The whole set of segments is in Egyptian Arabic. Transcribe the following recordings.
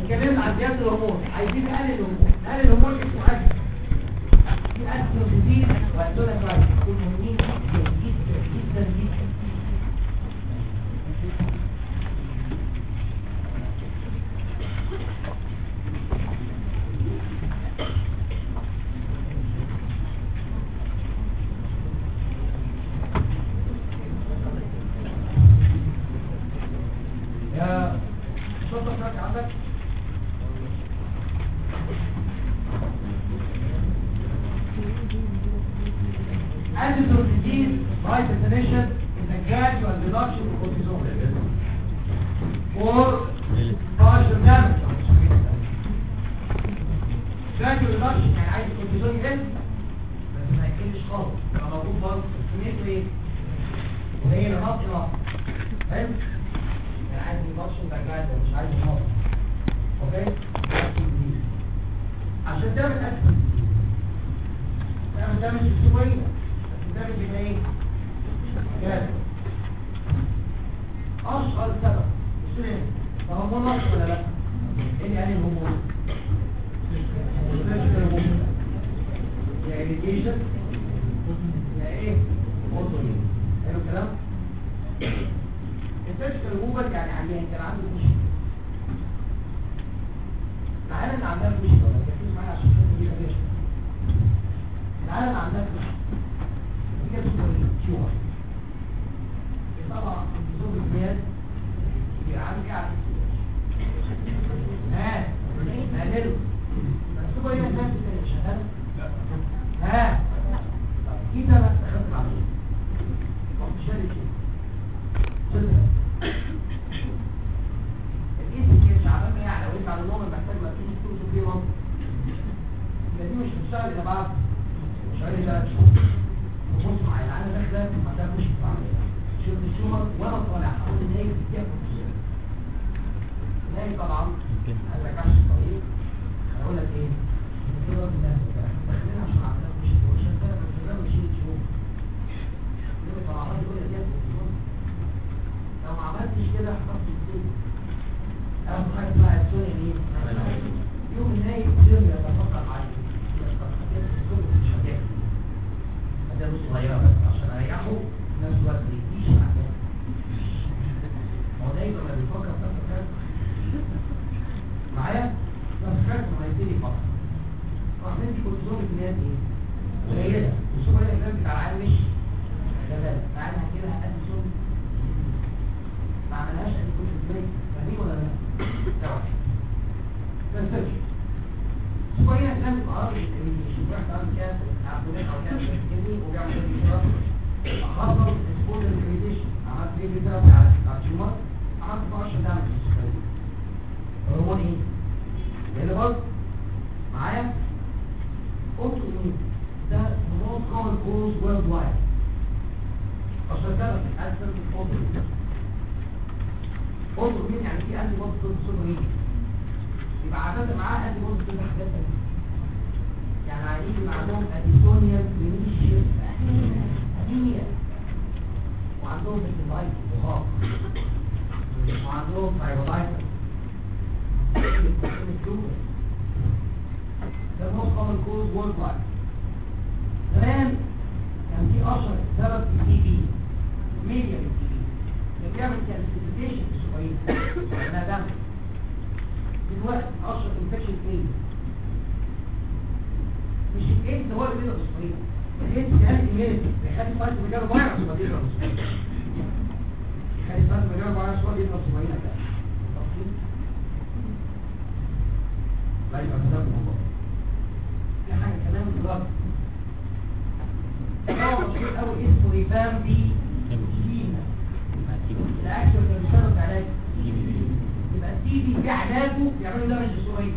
اتكلمنا عن زياده الهرمون عايزين نقلل الهرمون نقلل الهرمون اسمه اكل في استروجين والدونافايت دول مهمين جدا جدا جدا جدا يا شرطة بتاعتي عندك Antidote disease by definition is a gradual reduction of cortisol or partial damage gradual reduction يعني عايز الكورتيزون يقل بس ما يقلش خالص يبقى موجود برضه كميته ايه؟ قليله نقص نقص حلو؟ يعني عايز reduction ده gradual مش عايز نقص اوكي؟ عشان تعمل اكل تعمل دامج اسبوعيا الدامج يبقى ايه؟ جاد اشهر سبب السؤال هرمون نقص ولا لا؟ ايه يعني الهرمون؟ يا irrigation يا ايه؟ اوزون حلو الكلام؟ الفيرتيكال هوبر يعني عيان كان عنده مشكله العيان اللي عندها مشكله ولا تركز معايا عشان تفهم دي قضيه العيان اللي عندها مشكله دي كانت اسمها تيومر طبعا الزوج الزياد بيرجع ها نقلله بس هو هنا الناس اللي شغال ها طب كده بس خدت عليه طب شارك الاسم كده شعبان ما يعني لو انت على النوم محتاج ما تيجي تقول في يوم دي مش بتشتغل الا بعد شهرين ثلاث شهور وبص معايا انا داخله ما ده مش بعمل شفت الشمر وانا طالع اقول ان هي بتاكل نايم طبعا قال لك عشان الطريق انا اقول لك ايه كده الناس داخلين عشان عندنا مش عشان كده بس ده مش شهور يقول طبعا يقول لك لو ما عملتش كده هتحط الدنيا اهم حاجه اسمها السوني دي يوم النايم سر يتفقد عليه مش هتاكل ده صغيره بس عشان اريحه في نفس الوقت ما يديش عشان هو دايما لما بيفكر في نفس الكلام معايا نفس الكلام لما يبتدي يفكر راح ندي كورتيزون بكميات ايه؟ قليله والسوبر الاجرام بتاع العيال مش جبل فعلا كده هقدم سوبر ما عملهاش قد كل ازاي فاهمين ولا لا؟ تمام تنسلش شوية كان الأرض اللي شوية كان كاس عبدالله أو كاس كني وبيعمل كده خاصة السبول الكريديشن عملت ليه بيتراب على التيومر عملت 12 دعم في السكرية هرمون ايه؟ اللي برضه معايا اوتو مين ده most common cause worldwide عشان كده بتأثر في الفوتو فوتو مين يعني في أنتي بوتو سوبرين يبقى عادة معاه أنتي بوتو كده حاجات تانية يعني عايزين معاهم أديسونيا فينيشيوس أنيميا وعندهم بسلايت وغاق وعندهم فايرولايتس ده most common cause worldwide زمان كان في أشهر سبب التي بي ميديا التي بي اللي بيعمل كالسيفيكيشن في الصغيرين انها دم دلوقتي اشهر انفكشن ايه مش الايدز هو اللي بيضرب الصغيرين الايدز كان immunity بيخلي فرد مجال فيروس هو بيضرب الصغيرين بيخلي فرد مجال فيروس هو بيضرب الصغيرين ده لا يبقى ده الموضوع في حاجه كمان بالظبط هو مشهور قوي اسمه ريفام بي سينا الاكشن اللي بيشتغل في علاج يبقى السي بي في علاجه بيعملوا دمج للصغير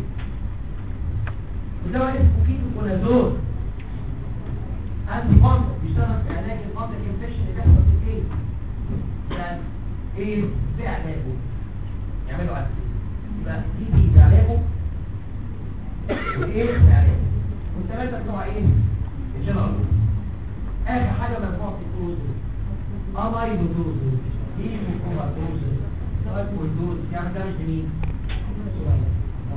وده اسمه كيتوكونازول انتي مونتر بيشتغل في علاج المونتر انفكشن اللي بيحصل في الايه ده ايه في علاجه يعملوا علاج يبقى السي بي في علاجه وايه في علاجه والثلاثه بتوع ايه الجنرال اخر حاجه مجموعه الدوز امايلودوز هيموكوماتوز سايكولدوز يعني ده مش مين صغير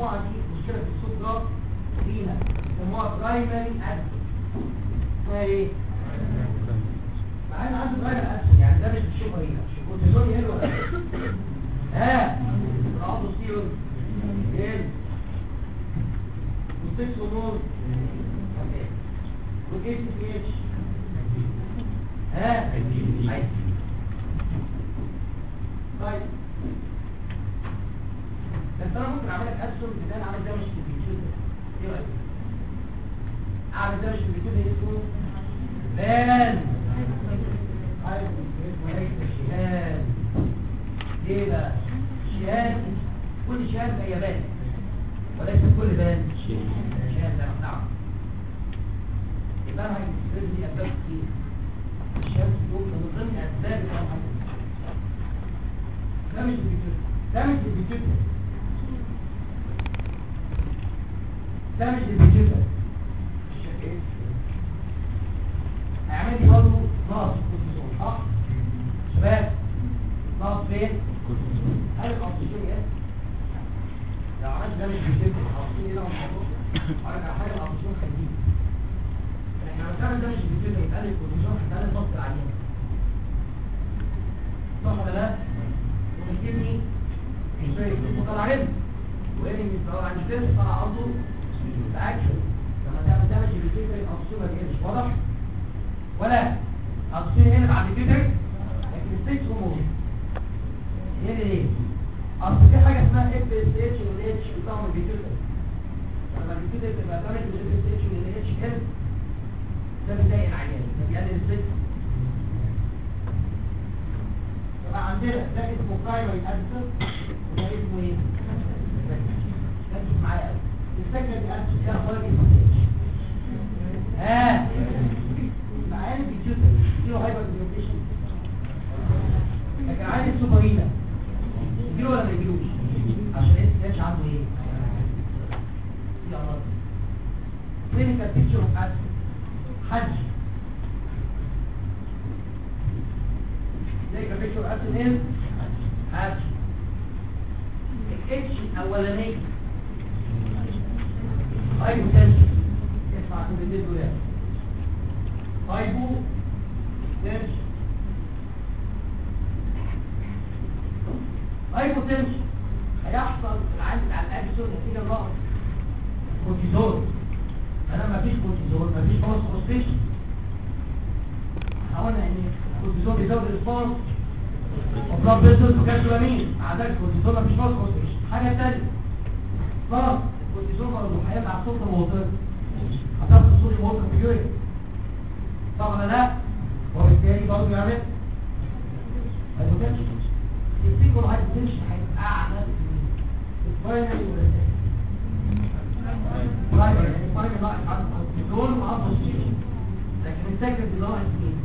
المجموعه دي مشكله في الصوت ده فيها يسموها برايمري ادس اسمها ايه؟ مع ان عنده برايمري ادس يعني ده مش بتشوفه هنا الكورتيزون يقل ولا لا؟ ها العضو ستيرون يقل والسكس هرمون والاي سي بي اتش ها عايز. طيب بس انا ممكن اعمل لك ادسون بدل اعمل ده مش في الفيديو ده ايه رايك اعمل ده مش في الفيديو ده اسمه بان عارف اسمه ايه الشهاد ليه بقى شهاد كل شهاد هي بان وليس كل بان شهاد ده نعم يبقى انا هيستفيد لي اسباب كتير الشمس دول من ضمن اسباب الامراض ده مش الفيديو ده مش الفيديو ده مش الفيديو هيعمل لي برضه نقص كورتيزون صح شباب نقص فين هل الاكسجين ايه لو عملت ده مش الفيديو الاكسجين هنا والموضوع ارجع حاجه الاكسجين خليه احنا لو كان ده مش الفيديو يبقى لي الكورتيزون هيتقلل ضغط العيان صح ولا لا ومكتبني مطلع علم وإني من طلع عن الفيلم طلع عرضه بأكشن لما تعمل دامج بالفكر الأصول ما تقلش واضح ولا أصول هنا بعد كده لكن السكس هرمون هنا ايه أصل في حاجة اسمها اف اس اتش والاتش بتاعهم الفيتوتر لما الفيتوتر تبقى دامج بالاف اس اتش والاتش كده ده بيضايق العيان ده بيقلل السكس يبقى عندنا ده اسمه برايمري انسر وده اسمه ايه؟ ركز معايا قوي الفكره دي انسر فيها خارج الفيتوتر ها معايا الفيتوتر دي هايبر ديميتيشن لكن عادي السوبرينا يجيله ولا ما يجيلوش عشان ايه تلاقيش عنده ايه دي امراض كلينيكال بيكتشر اوف اسيد حج كلينيكال بيكتشر اوف اسيد ايه حج الاتش الاولانيه هايبو تنشن اسمع كلمتين دول هايبو تنشن هايبوتنشن هيحصل في العين بتاع الاكسون نتيجه نقص كورتيزون فلما مفيش كورتيزون مفيش فوسفوريشن احنا قلنا ان الكورتيزون بيزود الريسبونس وبلاد فيسلز وكالسيومين عندك كورتيزون مفيش فوسفوريشن حاجه ثانيه خلاص الكورتيزون برضه هيبقى على صوت الموتور هتاخد صوت الموتور في اليورين صح ولا لا وبالتالي برضه يعمل هايبوتنشن يفتكروا عايز تمشي هيبقى اعلى الفاينل ولا برايمري يعني الفاينل ناقص عن الكورتيزون وعن البوستيشن لكن السكند ناقص مين؟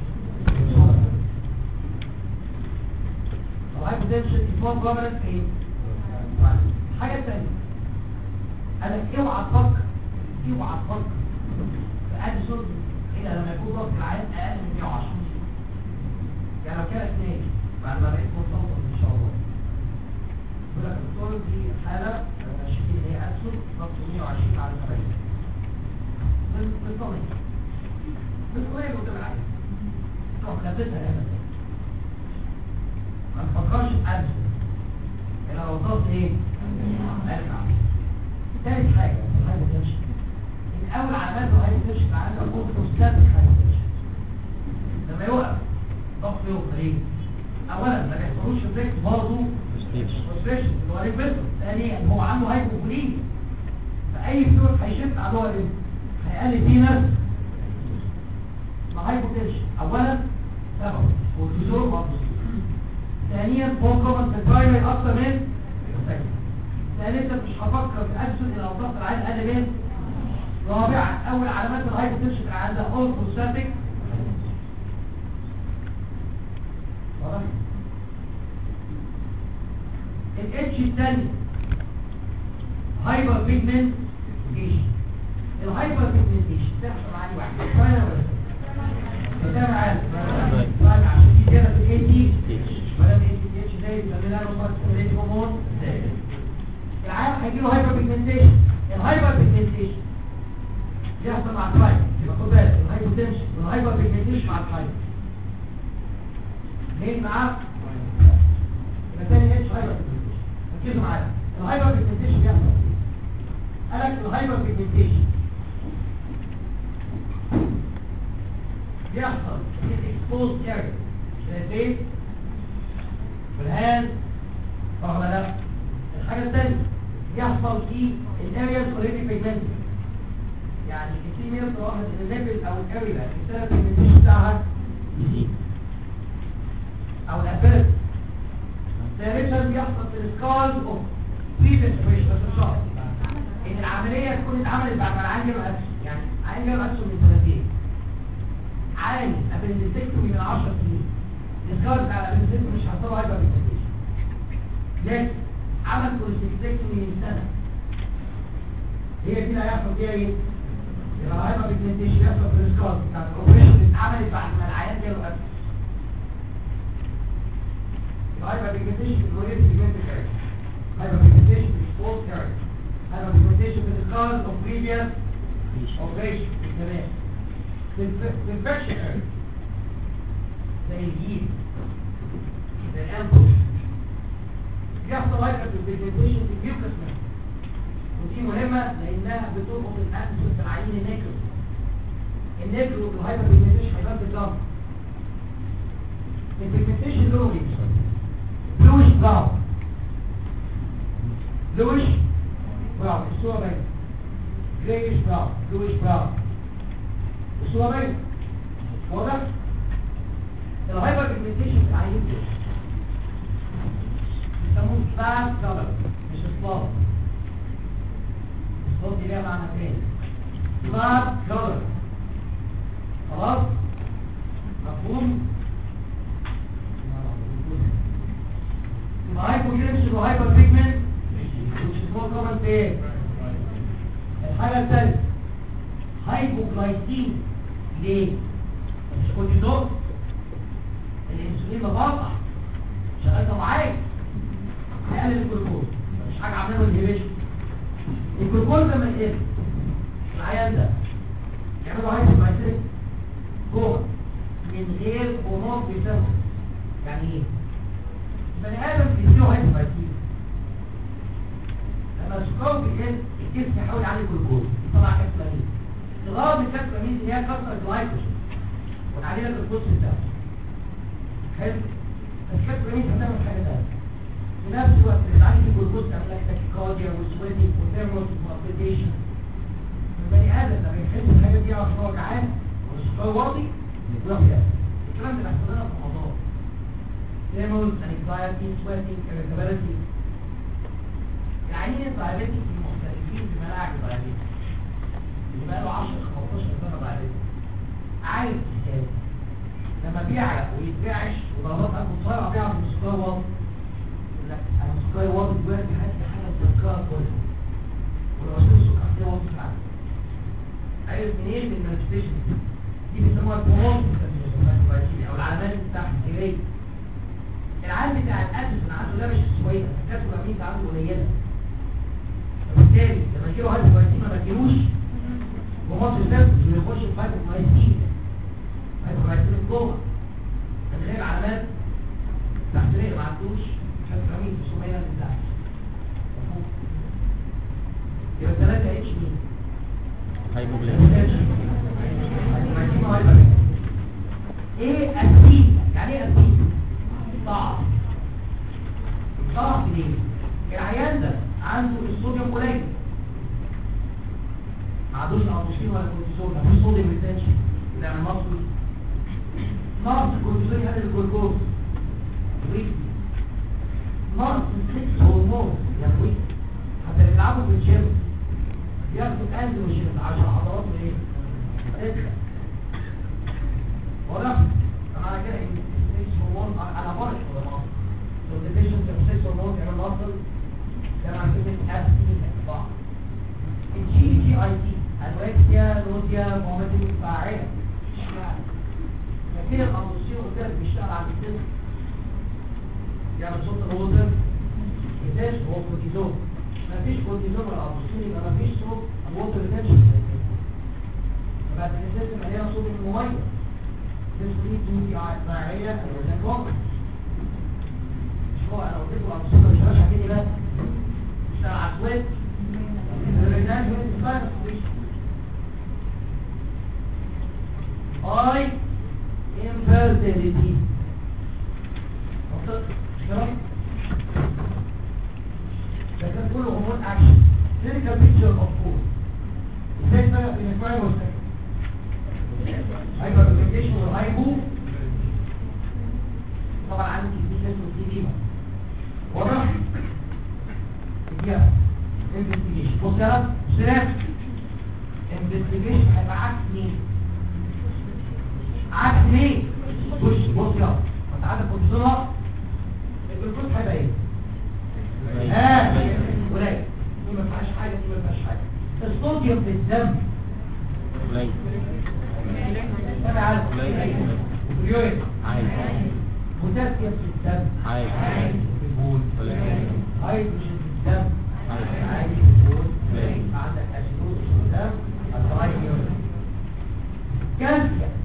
الهايبوتنشن اسمه كومنت ايه؟ حاجه ثانيه قال لك اوعى تفكر اوعى تفكر في اديسون الا لما يكون ضغط العين اقل من 120 يعني لو كان اثنين بعد ما بقيت مرتبط ان شاء الله يقول لك الدكتور دي حاله شكل هي اسود ضغط 120 على 70 بالطبيعي بالطبيعي قدام العين تروح لابسها هنا ما تفكرش في اسود الا لو ضغط ايه؟ ارجع ثالث حاجه الحاجه تمشي من اول علامات الحاجه تمشي معانا قلت مستقبل الحاجه تمشي لما يوقف ضغط يوقف ليه؟ اولا ما بيحصلوش بريك برضه فريستريشن اللي هو ريفيرس ثانيا هو عنده هايبوفوليميا فاي فلوس هيشفت على هو هيقلل فيه نفس مع هايبوتنشن اولا سبب كورتيزول وابوستيل ثانيا فوق في البرايمري اكتر من ثالثا مش هفكر في الاسود الى ضغط العين اقل من رابعا اول علامات الهايبوتنشن عندها اورثوستاتيك واضح الاتش الثاني هايبر بيجمنتيشن الهايبر بيجمنتيشن تحصل معايا واحد فانا ولا بتابع عارف طيب عشان دي كده في الاي تي ولا الاي تي اتش زي بنسميها له ماركت هرمون العيان هيجيله هايبر بيجمنتيشن الهايبر بيجمنتيشن يحصل مع الترايب يبقى خد بالك الهايبوتنشن والهايبر بيجمنتيشن مع الترايب ليه معاه يبقى تاني اتش هايبر بيجمنتيشن ركزوا معايا الهايبر بيجمنتيشن بيحصل إيه؟ قالك الهايبر بيجمنتيشن يحصل في الاكسبوز اريا شايفين بالهاند صح ولا لا الحاجه الثانيه يحصل في الارياز اوريدي بيجمنتد يعني في مين واحد الليفل او الاريا السبب البيجمنتيشن بتاعها يزيد او الابيلت ثالثا بيحصل في السكارز اوف بريفيس اوبريشن بس مش شرط ان العمليه تكون اتعملت بعد ما العين جاله اكسس يعني عين جاله اكسس من سنتين عين ابندكتومي من 10 سنين السكار بتاع الابندكتومي مش هيحصل له هايبر بيجمنتيشن لكن عمل كوليستكتومي من سنه هي دي اللي هيحصل فيها ايه؟ يبقى الهايبر بيجمنتيشن يحصل في السكار بتاع الاوبريشن اللي اتعملت بعد ما العيان جاله اكسس hyperpigmentation is related to pigmented hair. Hyperpigmentation is false hair. Hyperpigmentation is the cause of previous operation. تمام. The infection area. زي الجيل. زي الأنفس. بيحصل hyperpigmentation في الجيوكس ودي مهمة لأنها بتربط الأنفس بالعين النيكرو. النيكرو والهايبربيجمنتيشن هيبان في الدم. البيجمنتيشن لونه ايه؟ بلوش براون بلوش براون الصورة باينة جريش براون بلوش براون الصورة باينة واضح؟ الهايبر بيجمنتيشن في العين دول بيسموه سباس كلر مش سباس الصوت دي ليها معنى تاني سباس كلر خلاص؟ مفهوم؟ hypoglycemia وهايبر بيجمنت which is more common في الحالة الثالثة هايبوغلايسين ليه؟ مش كورتيزون الانسولين مبقع شغال معاك هيقلل الجلوكوز مش حاجة عامله انهبيشن الجلوكوز لما يقل العيان ده يعملوا هايبوغلايسين جوه من غير هرمون بيسمى يعني ايه؟ بني ادم بيديله هايبوغلايسيميا لما السكر بيقل الجسم يحاول يعلي الجلوكوز يطلع كاتلامين الغرض من الكاتلامين ان هي تكسر الجلايكوجين وتعلي لك الجلوكوز في الدم حلو الكاتلامين هتعمل حاجه ثانيه في نفس الوقت اللي بتعلي فيه الجلوكوز تعمل لك تاكيكارديا وسويتنج وثيرموس وابليكيشن البني ادم لما يحس الحاجه دي عشان هو جعان والسكر واطي يروح ياكل الكلام ده بيحصل لنا في رمضان tremors, anxiety, sweating, irritability. العينين الدايابيتيك المختلفين في ملاعب الدايابيتيك اللي بقى له 10 15 سنه دايابيتيك عارف ازاي لما بيعرق ويترعش وضربات قلبه صايعه بيعرف ان السكر واطي يقول لك انا سكري واطي دلوقتي هات حاجه تذكرها كلها ولو اشوف السكر كده واطي فعلا عارف منين من المانيفستيشن دي بيسموها البروموت او العلامات التحذيريه العام بتاع الاسس اللي عنده ده مش كويس الكاتب الامين ده عنده قليله فبالتالي لما يجيله هايبوغلايسيميا ما تجيلوش ومصر نفسه يخش في هايبوغلايسيميا هايبوغلايسيميا جوه من غير علامات تحتيه ما عندوش كاتب الامين في سميه لله يبقى ثلاثة اتش مين؟ هايبوغلايسيميا هايبوغلايسيميا هايبوغلايسيميا ايه اسيد يعني ايه اسيد؟ ضعف ضعف ليه العيان ده عنده الصوديوم قليل ما عندوش اندوشين ولا كورتيزون مفيش صوديوم ريتنشن بيعمل مصل نقص الكورتيزون يقلل الجلوكوز ويك نقص السكس هرمون يا ويك حتى اللي بيلعبوا في الجيم بياخدوا اندروجين عشان عضلات ايه؟ تدخل واضح؟ فمعنى كده ان السكس هرمون على فرش ولا مصل لو ديفيشن في السكس هرمون يعمل مصل ده معنى كلمة أبسين بعض الجي جي اي تي انوركسيا نوزيا مومنتين فاعلة اشمعنى لكن الأندوسيون ده بيشتغل على الجسم يعمل صوت الوزن إزاز هو كورتيزون مفيش كورتيزون ولا ابوستين يبقى مفيش صوت ووتر ريتنشن بعد الاساس مليانه صوت المميز This leads to the diarrhea and the vomit. مش هو انا قلت له ابوستين مش هرشح كده بس اشتغل على السويت الريتنشن والساينس اي infertility منطق كلام ده كان كله هرمون اكشن clinical picture of food ازاي فرق بين البرايم والسكند هايبرفيكيشن والهايبو طبعا عندي كتير اسمه سيديما واضح يا انفستيجيشن بص يا سلام انفستيجيشن هيبقى عكس مين عكس مين بص بص يلا انت عندك كورتيزون الجلوكوز هيبقى ايه اه قليل دي ما فيهاش حاجه دي ما فيهاش حاجه الصوديوم في الدم قليل سامع عارف واليورين عالي بوتاسيوم في الدم عالي في البول قليل هيدروجين في الدم عالي عالي في البول قليل. عندك اسيدوز في الدم الرايور كالسيوم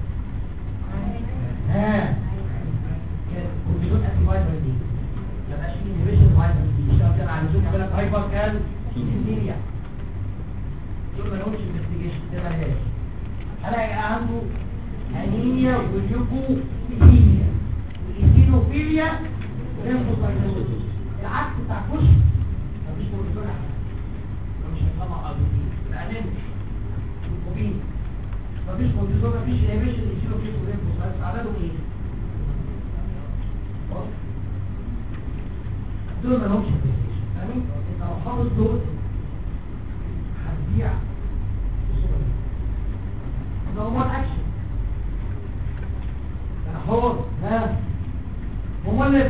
ها كورتيزون انتي فيتامين دي ما بقاش فيه انهبيشن فيتامين دي اشتغل كده على اللزوم يعمل لك هايبر كال كيميا دول ما لهمش انفستيجيشن ده مالهاش هلاقي عنده انيميا وليوكوبينيا والايثينوفيليا وليمفوسايتوزيس العكس بتاع كشف مفيش كورتيزون احسن مش هيطلع ارجنتين يبقى انيميا ليوكوبينيا مفيش كورتيزون مفيش انهبيشن الايثينوفيليا وليمفوسايتوزيس عددهم ايه؟ واضح؟ دول ما لهمش انفستيجيشن فاهمين؟ انت لو حافظ دول هتبيع بصورة دي. ده هرمون اكشن انا حر ها مملك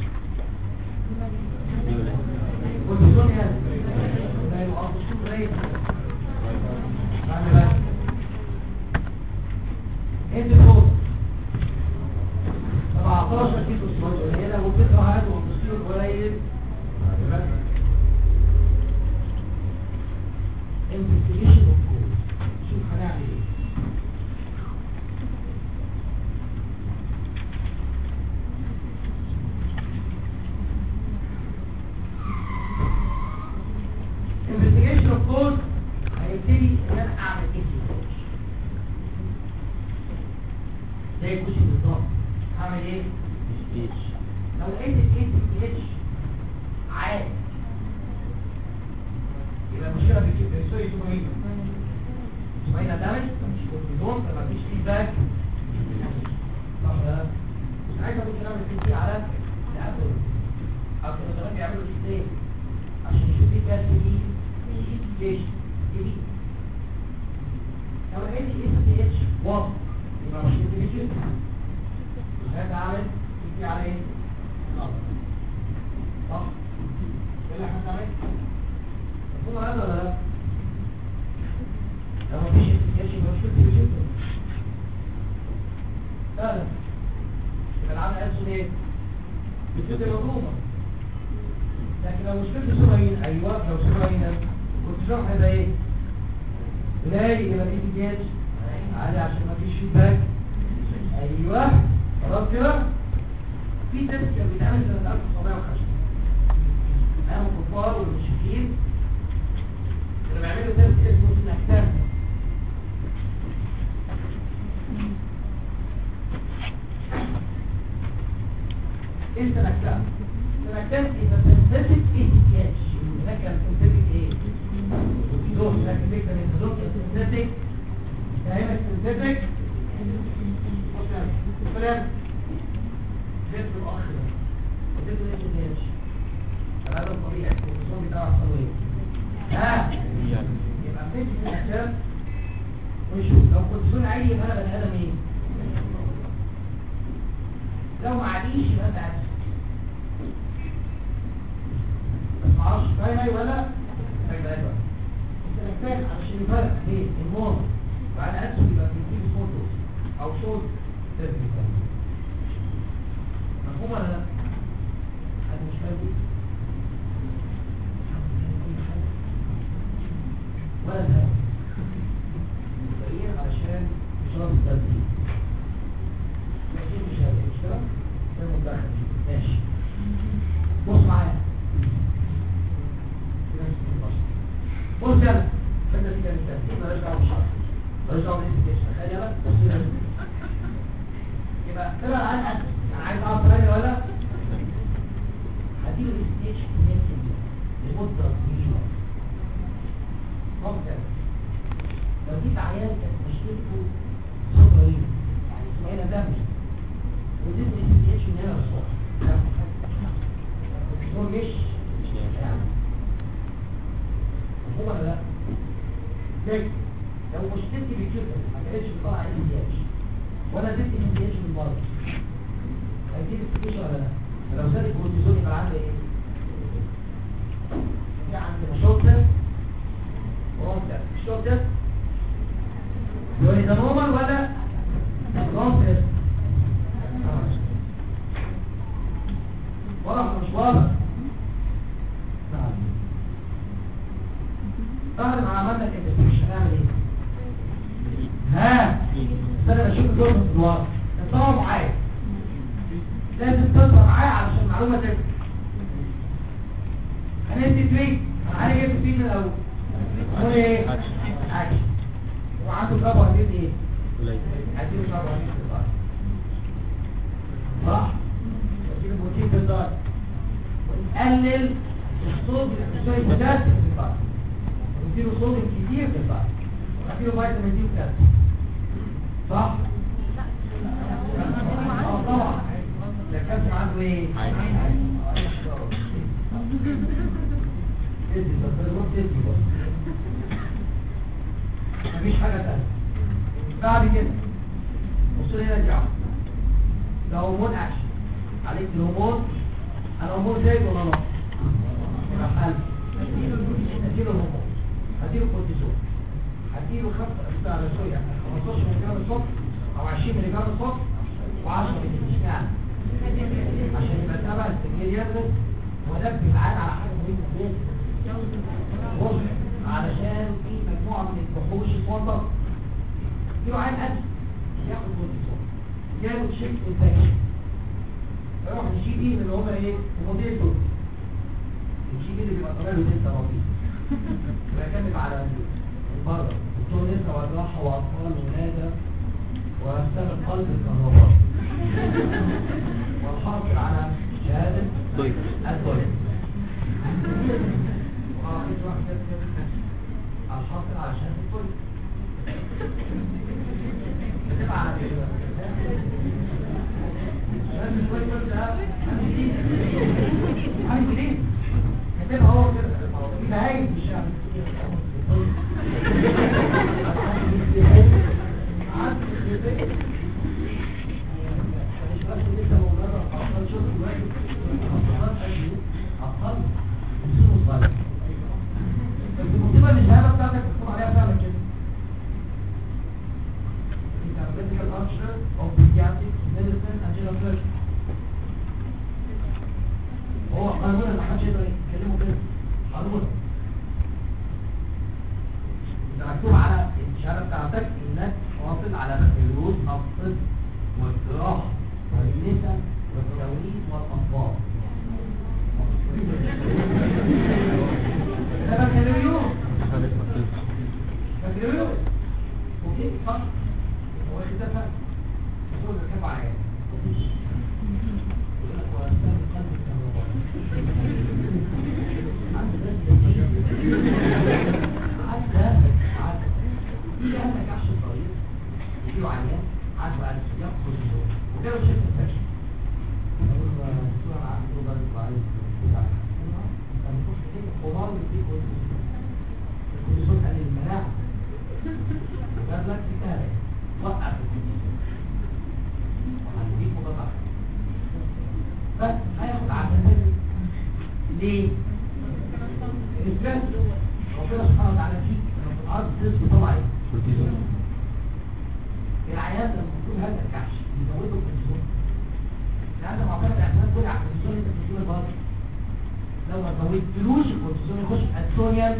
والبزون يا لا يبقى البزون قليل بعد بقى انت فوق 17 كيلو سواد قليله وبتكره عادي والبزون قليل بعد بقى investigation of cause شوف هنعمل ايه investigation of cause هيبتدي ان انا اعمل ايه زي الكوشي بالظبط هعمل ايه ستيج لو لقيت الاي تي اتش عالي يبقى المشكله في الكيب سوري سوبرين سوبرين دامج مش كورتيزون فما فيش فيدباك صح ده مش عايز اقول كلام السي تي على الابل او كانوا زمان بيعملوا سي عشان يشوف في كاس دي ليش دي لو لقيت الاي تي اتش واضح يبقى مش انتليجنت هذا عامل سي على ايه؟ غلط. صح؟ ايه اللي احنا بنعمله؟ مفهوم هذا ولا لا؟ لو مفيش انتجاج يبقى مش انتجاج لا لا يبقى العمل ألسن ايه؟ بتبقى مضروبة لكن لو مشكلة سرعين ايوه لو سرعين كنت شرح هذا ايه؟ قليل يبقى في انتجاج عالي عشان مفيش فيدباك ايوه خلاص كده في تيست كان بيتعمل سنة 1950 قاموا الكفار والمشركين كانوا بيعملوا تيست اسمه سنكتان ايه سنكتان؟ سنكتان is a synthetic ACTH هناك كان synthetic ايه؟ دوس لكن فكرة ان دوس synthetic فاهم synthetic بص يا فلان جبت الاخ ده وجبت الاس هذا الطبيعي الخصوم بتاع الصلوية ها يبقى بنمسك الأحجام ونشوف لو كورتيزون عالي يبقى أنا بني آدم إيه؟ لو ما عاليش يبقى أنت عالي بس معرفش فاهم أيوه ولا؟ فاهم أيوه أنت محتاج علشان يفرق بين النور وعلى أسفل يبقى بيجيب سمول دوز أو شورت تيرمي مفهوم ولا لا؟ حد مش فاهم بص يلا الحته دي كانت تسليم مالهاش دعوه بالشرط مالهاش دعوه بالانفستيشن تخيل يلا بص يلا يبقى طلع عن اسد انا عايز اعرف راجل ولا هديله الانفستيشن لمده طويله ممكن لو جيت عيان كانت مشكلته صغيرين يعني اسمه هنا دمج وزيد الانفستيشن من هنا للصبح هو مش يعني هو ولا لا لكن لو مشكلتي بكده ما كانتش بطلع انفستيشن ولا زدت انفستيشن من بره هيجيب انفستيشن ولا لا لو زاد الكورتيزون يبقى عندي ايه في عندنا شوكه ورونتا الشوكه يقول لي ده نورمال ولا رونتا واضح مش واضح بعد ما عملنا الانفستيشن هنعمل ايه ها بس انا بشوف دول في الواقع انتوا معايا لازم تطلع معايا علشان المعلومه تكمل هندي تريك انا جبت فيه من الاول هو ايه اكشن وعنده كابو هندي ايه قليل هديله كابو هندي في الضغط صح واديله بروتين في الضغط ونقلل الصوت الاساسي البوتاسيوم في الضغط ونديله صوديوم كتير في الضغط ونديله فيتامين دي وكالسيوم صح اه طبعا ده الكالسيوم عنده ايه عالي. ادي بس الوقت ادي بس مفيش حاجة تانية بعد كده بص لي هنا دي عم. ده هرمون اكشن عليك الهرمون الهرمون زايد ولا ناقص يبقى حل هديله هرمون هديله كورتيزون هديله خمسة على سوريا 15 ملي جرام الصبح او 20 ملي جرام الصبح و10 ملي اشمعنى عشان يبقى تبع السجل يدرس ونبه العين على حاجة مهمة جدا بص علشان في مجموعة من الوحوش الفضة يروح عين قد ياخد كورتيزون ياخد شيك انفكشن يروح الشي بي اللي هم ايه الموديل دول الشي بي اللي بيبقى طبيعي لسه بسيط بيعتمد على البره دكتور نسا وجراحة واطفال ولاده واشتغل قلب الكهرباء والحاصل على شهادة طيب الطيب وعرفت واحدة الحاصل على شهادة الطيب بتبقى على كده شهادة الطيب ده عامل جديد هتبقى هو كده في بهايم في الشعب المصيبة اللي الشهادة بتاعتك مكتوب عليها فعلا كده انت medical usher of pediatric medicine and general surgery هو قانون اللي محدش يقدر يتكلمه كده قانون انت مكتوب على الشهادة بتاعتك انك واصل على بكالوريوس الطب والجراحة والنساء والتوليد والاطفال ده بكالوريوس بكالوريوس اوكي صح هو كده فهم هو اللي كتب على ايه يقول لك وأستاذ قلب الكهرباء. عنده ناس بتجيب. عدى عدى يجي عندك عش الطريق يجيله عيان عدى على السياق كورتيزون وجاله شيء انفكشن يقول له دكتور انا عندي ضغط وعايز بتاع انت بتخش كده خضار بيديك كورتيزون الكورتيزون قلل المناعه وجاب لك كتابه وقف الكورتيزون وهنديك مضاد بس هياخد عدد ليه؟ الستريس ربنا سبحانه وتعالى فيك لما في الارض ستريس بيطلع ايه؟ كورتيزون العيان لما يكون هذا الكعش يزوده الكورتيزون لان معتمد اعتماد كل على الكورتيزون انت بتديله الباطل لو ما زودتلوش الكورتيزون يخش في ادسونيال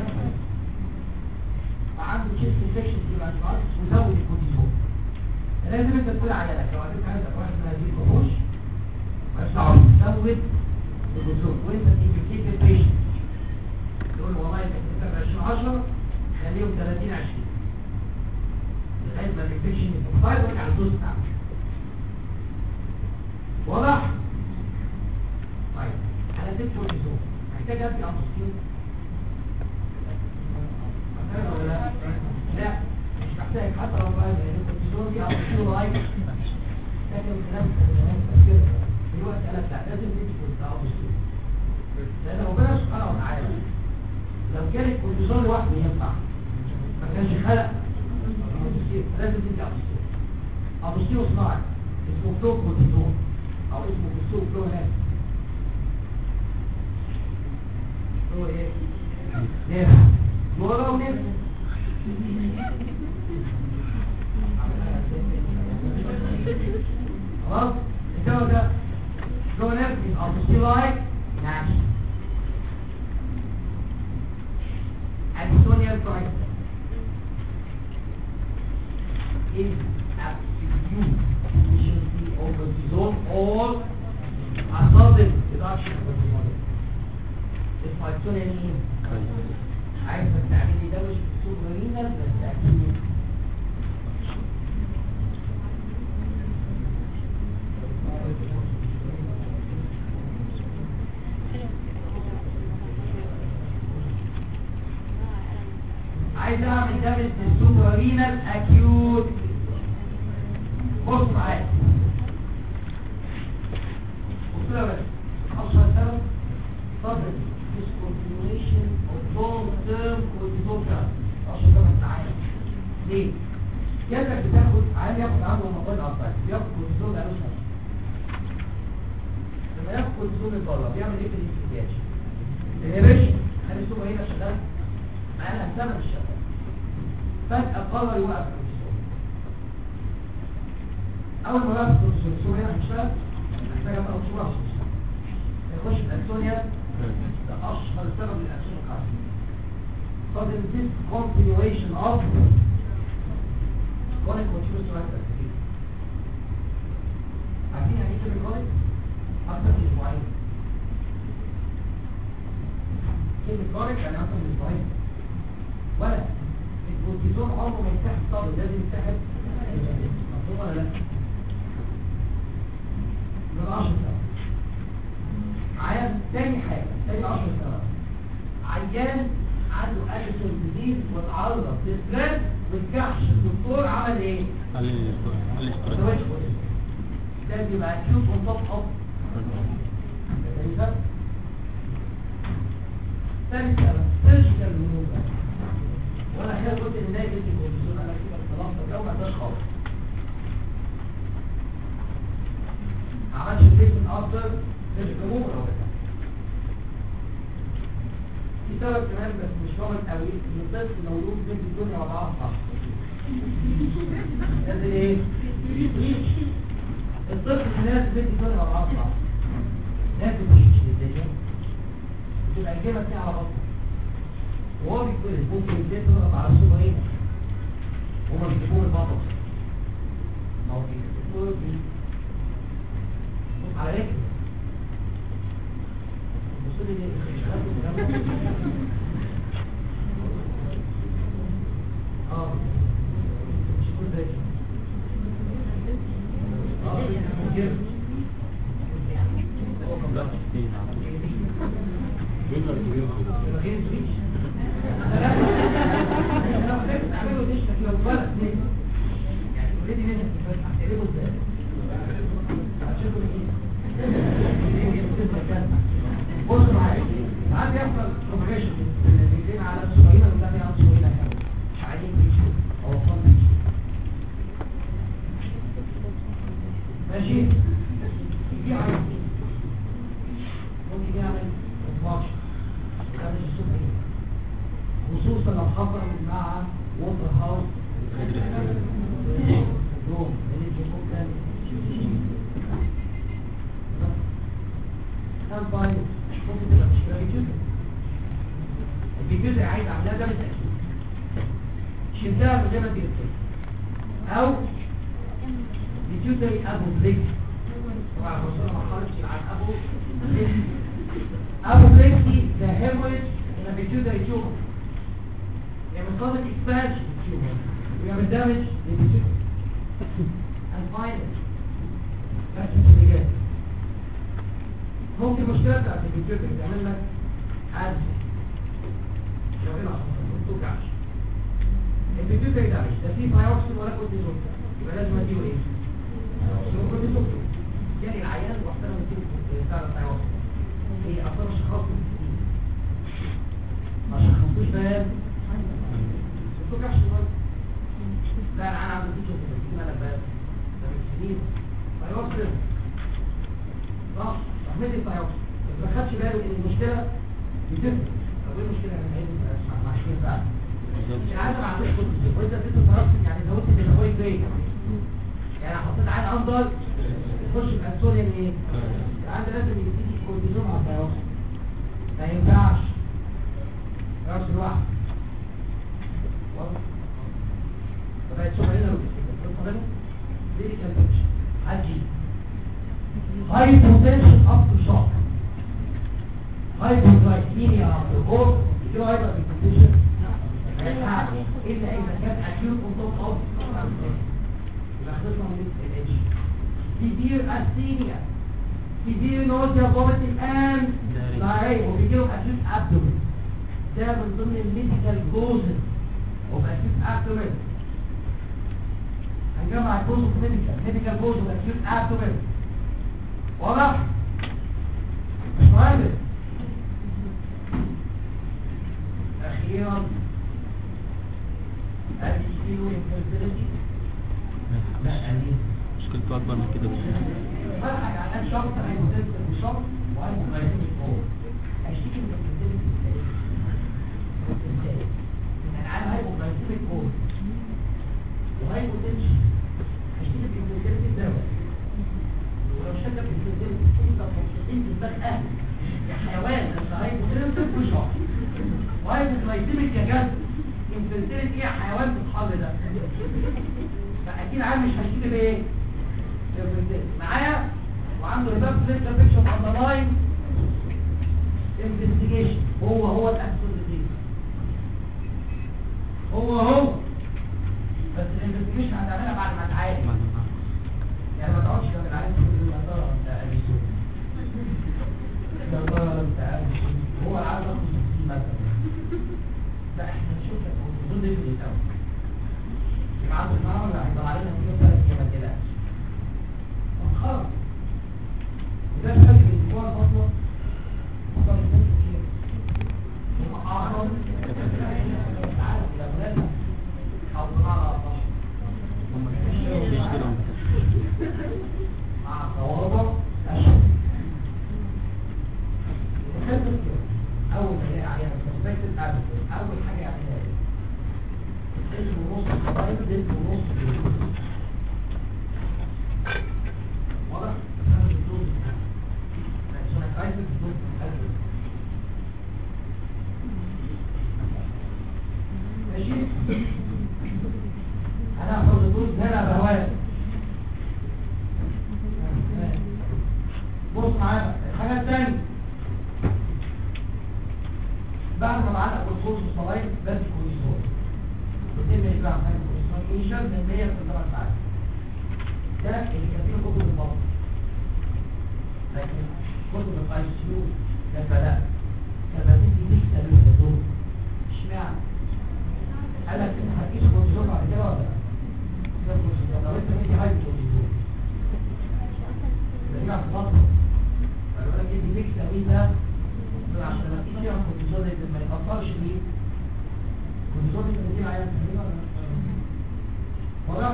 فعنده تشيست انفكشن في الانتيبيوتكس وزود الكورتيزون لازم انت تقول عيانك لو عندك عندك واحد من هذه الوحوش مش دعوه زود الكورتيزون وانت تيجي البيشنت تقول له والله انت بتتابع 20 10 كورتيزون محتاج ادي اموستين محتاج ولا لا لا مش محتاج حتى لو بقى لان الكورتيزون دي اموستين لايك لكن الكلام كده دلوقتي قال لك لا لازم تدي اموستين لان ربنا سبحانه وتعالى لو كان الكورتيزون لوحده ينفع ما كانش خلق أموستين. لازم تدي اموستين اموستين صناعي اسمه فلو كورتيزون او اسمه في السوق فلو هناك هو ايه نفس لورا ونفس خلاص الجو ده فلو نفس او في لايك نفس Antonia Price is absolute efficiency of cortisol or a sudden reduction of cortisol. اسمه Antonia مين؟ عايز تعملي ده مش سوبرينال بس اكيد عايز اعمل ده من السوبرينال اكيوت بص معايا بص لها بس اشهر سبب sudden discontinuation of long-term cortisol therapy اشهر سبب معايا ليه؟ جالك بتاخد عيال ياخد عنده مطال اصلا بياخد كورتيزون بقاله سنه لما ياخد كورتيزون من بره بيعمل ايه في الاستنتاج؟ الانهبيشن هل السوبر هنا شغال؟ معانا سنه مش شغال فجأة قرر يوقف الكورتيزون أول ما يوقف الكورتيزون السوبر هنا هيشتغل محتاج أبقى أوصول يخش الأنسونيا ده أشهر سبب للأنسونيا القاسية sudden discontinuation of chronic continuous activity عارفين يعني ايه كلمة chronic؟ أكتر من أسبوعين كلمة chronic يعني أكتر من أسبوعين ولا الكورتيزون عمره ما يفتح الصدر لازم يفتح مفهوم ولا لا؟ من 10 سنة عيان تاني حاجة تاني 10 سنة عيان عنده اديسون ديزيز واتعرض لستريس والكحش الدكتور عمل ايه؟ قلل الاسترويد سويتش كورتيزون. ده بيبقى اكيوت اون توب اوف ثاني سبب سيرجيكال ريموفال وانا احيانا قلت ان ده يجي الكورتيزون انا كده خلاص لو ما عندهاش خالص عملش تريتمنت افتر سيرجيكال ريموفال او كده في سبب كمان بس مش واضح قوي ان الطفل مولود بنت الدنيا وضعها صح لازم ايه؟ الطفل لازم بنت الدنيا وضعها صح لازم يعيش الدنيا تبقى الجبهه بتاعها على بطنه وهو بيتولد ممكن يبتدي يضغط على الصوبة هنا هما بيجيبوه من البطن ما هو بيجيبوه بي- بص على رجله بص لي ليه؟ مش عارف الكلام ده. اه مش كل ده اه كده لا كتير على طول. بص معايا ساعات بيحصل كومبريشن الاثنين على الصغيرة والثانية على الصغيرة مش عايزين يمشوا او وصلنا ماشي في عايز ممكن يعمل ماتش خارج الصبح خصوصا لو حصل مع ووتر هاوس روم اللي ممكن كان بايظ ممكن تبقى مشكله بيجوزة البيجوزة عايز اعملها ده بالتاكيد شلتها من غير ما تجيب او بيجوزة ابو بليك طبعا الرسول ما خرجش عن ابو بليك ابو بليك دي ده هيموريج ان بيجوزة تيومر يعني صادق اكسبانشن تيومر ويعمل دامج للبيجوزة and finally that's the beginning ممكن مشكلة بتاعت الكمبيوتر تعمل لك حادثة لو ايه العصب ما توجعش الكمبيوتر ده مش ده فيه فايروكسين ولا كورتيزون يبقى لازم اديله ايه؟ كورتيزون يعني العيان محترم يديله بتاع الفايروكسين ايه اصلا مش خاص ما شخصوش بيان ما توجعش الوقت لا انا انا عندي فيديو في السيما لباس ده من سنين فايروكسين صح احمد الفايروكسين بس ما خدش باله ان المشكله بتفرق طب ايه المشكله انا عايز اسمع مع شيء بقى مش عارف ما عندوش كورتيزون وانت اديت الفايروكسين يعني زودت الميتابوليك ريت يعني حطيت عين افضل تخش في انسولين ايه عندي لازم يديك كورتيزون على الفايروكسين ما ينفعش فايروكسين لوحده واضح فبقت شغلنا لو بتستخدمه ميديكال بيكشن عجيب هاي بوتنشال اب تو شوك هاي بوتنشال اب تو جول يجيله هايبر بوتنشال الا اذا كان اكيوت اون توب اوف يبقى خلصنا من الاتش severe asthenia severe nausea vomiting and diarrhea وبيجيلهم acute abdomen ده من ضمن الميديكال كوزز اوف acute abdomen هنجمع الكوز اوف ميديكال ميديكال كوز اوف acute abdomen واضح؟ مش مهم اخيرا ادي كيلو انفيرتيليتي لا ادي مشكلته اكبر من كده بكتير فرحك على شرط هيبوتنسل وشرط وهيبوتنسل فوق هشتكي من الانفيرتيليتي ازاي؟ ازاي؟ ان العالم هيبوتنسل فوق وهيبوتنسل هشتكي من الانفيرتيليتي ازاي؟ ولو شكك في الانفيرتيليتي انت مبسوطين في دماغ اهلك يا حيوان انت هيبوتنسل وشرط وهيبوتنسل يا جد انفيرتيليتي ايه يا حيوان في الحر ده فاكيد عام مش هشتكي بايه؟ معايا وعنده ريباب سليكتر بيكشن اندرلاين انفستيجيشن هو هو الاسود ديزيز هو هو بس الانفستيجيشن هتعملها بعد ما تعالج بعد ما يعني ما تقعدش لما تعالج تقول يا ترى انت ابيسود يا ترى انت ابيسود هو عايز ياخد 60 مثلا لا احنا نشوف لك الكورتيزون ده في الاول يبقى عنده المعمل هيطلع علينا في ثلاث ايام ما تقلقش خلاص وده الفرق بين الاسبوع البطنه وصار الناس كتير هم اعرض تعالى الى بلادنا او بمعنى اصح هم بيشتروا مع صوابع اشد وخلت كده اول ما يلاقي عيان سسبكتد ابيسود اول حاجه يعملها ايه اسمه نص طيب اسمه نص واضح؟ هذا الدوز عشان عايز الدوز الأول. ماشي؟ أنا هاخد الدوز هنا بهوايا بص معانا الحاجة الثانية بعد ما معانا الجلوكوز والصلايد لازم كورتيزون 2 مللي جرام حاجة كورتيزون يشال من 100 في 8 ساعات ده اللي كان فيه كتب البطن لكن كتب الاي سي يو ده فلا كباتين دي لسه بالهدوء اشمعنى؟ قال لك انت هتقيس كورتيزون بعد كده ولا لا؟ ده كورتيزون لو انت مدي هاي كورتيزون يبقى دي في بطن فيقول لك ادي ميكس قوي ده دول عشان لما تقيس فيها كورتيزون ده ما يأثرش ليه؟ كورتيزون انت بتديه عيان تقريبا ولا لا؟ واضح؟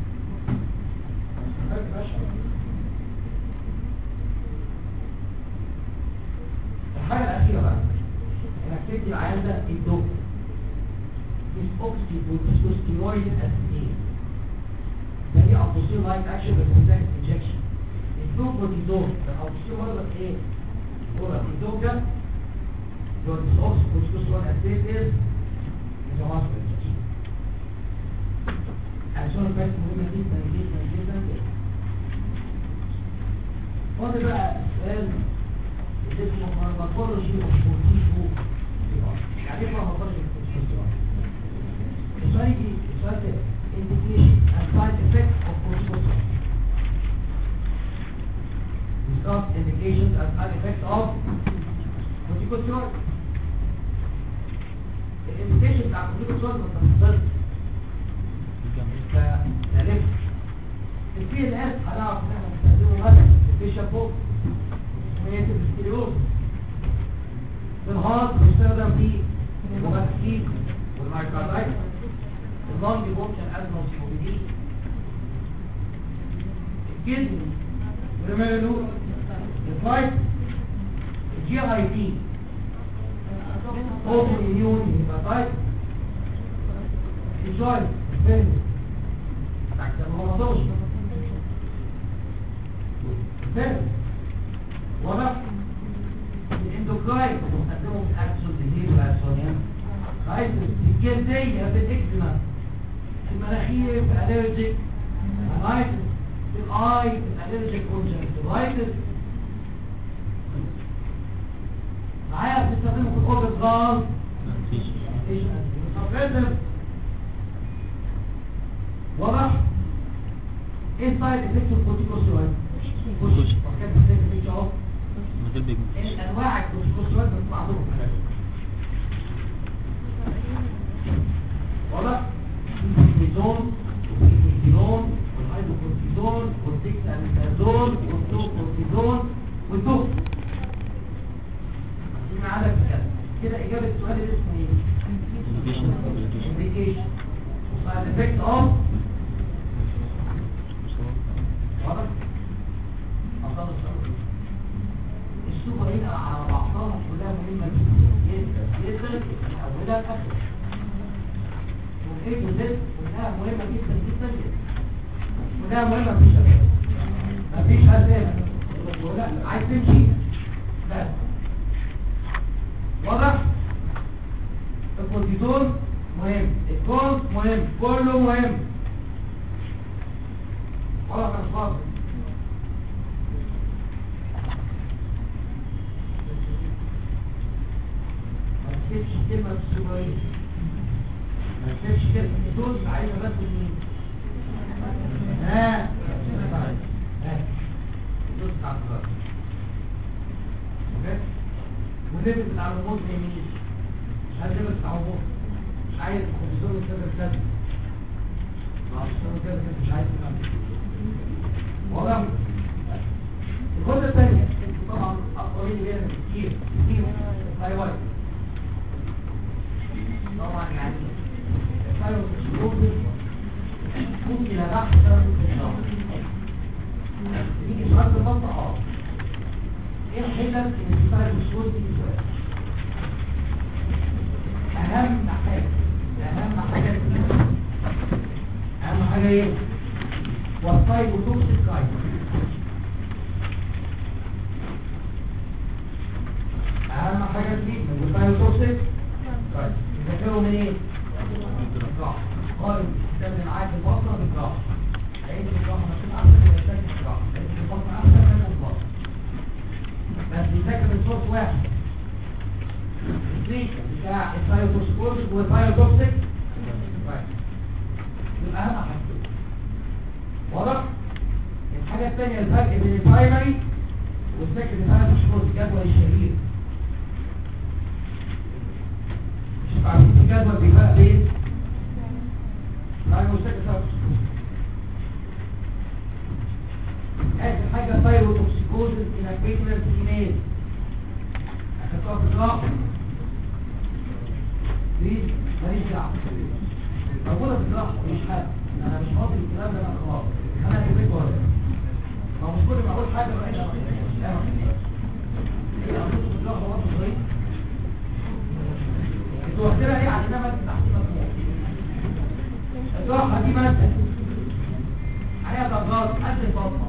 الحاجة الأخيرة بقى انك تدي العيان ده الدوب اسموكسي بوتيستوستيرويد اسيتين ده دي ابوسيل لايك اكشن بالكونتاكت انجكشن الدوب بوتيزون الابوسيل مرضى ايه؟ هو الدوب ده your dissolved بوتيستوستيرويد اسيتين is is a hospital injection عشان بس مهمة جدا جدا جدا جدا فاضل بقى سؤال اللي اسمه فارماكولوجي اوف بوتيشو يعني ايه فارماكولوجي اوف بوتيشو السؤال يجي السؤال ده indication and side effects of corticosteroids discuss indications used as an effect of corticosteroid الانتيشن بتاع الكورتيكوستيرويد ما بتحصلش كلف البي ال اس هنعرف ان احنا بنستخدمه مثلا في الفيشل فوق وهي الستيريوز في الهارت بيستخدم في المبكسين والمايكاردايت اللونج بوكشن ازمه وسيموبيدين الكدني والميلو الفايت الجي اي تي اوتو اميون هيباتايت الجوينت الفين تحت المرضوش الفين واضح الاندوكراين بنستخدمه في اكسون ديزيز واكسونيان عايز الجلدية في الاكزيما في المناخير في الالرجيك رايتس في الاي في الالرجيك كونجكتيفايتس معايا بنستخدمه في الاوربت غاز مفيش متفرزم واضح ايه سايد افكت الكورتيكوستيرويد بوش. وكانت بتسيب فيك اهو من غير بيجمنت ايه انواع الكورتيكوستيرويد بتطلع عندهم واضح الكورتيزون والكورتيزون والهيدروكورتيزون والديكساميثازون والدوكورتيزون والدوك عايزين عدد كده كده اجابه السؤال اللي اسمه ايه Indication of complication. indication side effect of واضح أصاب السؤال السوبر هنا على بعضها كلها مهمة جدا جدا من أولها لآخرها والإيه وزد كلها مهمة جدا جدا جدا كلها مهمة مفيش أسئلة مفيش أسئلة ولا عايز تمشي بس واضح الكورتيزون مهم الكونس مهم كله مهم ولا كان فاضي ما تكتبش كلمة السوبرين ما تكتبش كلمة دول عايزة بس مين ها ها دول بتاع الدراسة اوكي وليفل بتاع الرموز زي مين مش عايز ليفل بتاع الرموز مش عايز الكورتيزون يسبب كذا ما هو الكورتيزون كذا كذا مش عايز كذا واضح الخطة الثانية طبعا أقوالين غير كتير كتير تايوان طبعا يعني تايوان سكروزس ممكن أباح سبب في الشهر تيجي سؤال في المنطقة اه ايه الحلة اللي بتايوان سكروزس دي سؤال أهم حاجة أهم حاجة أهم حاجة ايه؟ والسايبوتوكسيك رايت اهم حاجه دي من السايبوتوكسيك رايت تذاكروا من ايه الجراحه قارن تستخدم معاك البصره بالجراحه لقيت الجراحه مكتوب احسن من الثاني الجراحه لقيت البصره احسن من البصره بس بيذاكر الصوت واحد الزيت بتاع السايبوتوكسيك والسايبوتوكسيك رايت يبقى اهم حاجتين واضح الحاجة الثانية الفرق بين البرايمري والسكند انا مش فوز الجدول الشهير مش عارفين في جدول بيفرق بين برايمري والسكند اخر حاجة ثايروتوكسيكوزس ان اكبيتولر فيميل اخدتوها في الجراحة دي ماليش دعوة موجودة في الجراحة ماليش حاجة انا مش فاضي الكلام ده انا خلاص انا كبرت ولا ما هو مش كل ما اقول حاجه بقى لا لا هي اقول في الجراحة برضه صغير انتوا واخدينها ايه على انما تحت مجموع الجراحة دي مادة عليها درجات قد البطنة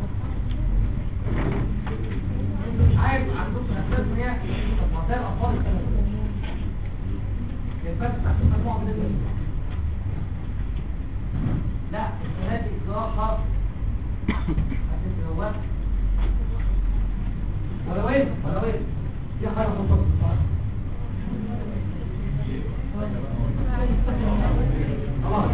انتوا مش عارف عندكم اساس ان هي طب ما ده الاطفال الثانيه الفرق تحت المجموعة بالنسبة لي لا السنة دي إصلاحة هتتروت ولا وين ولا وين دي حاجة خطة بالصلاة خلاص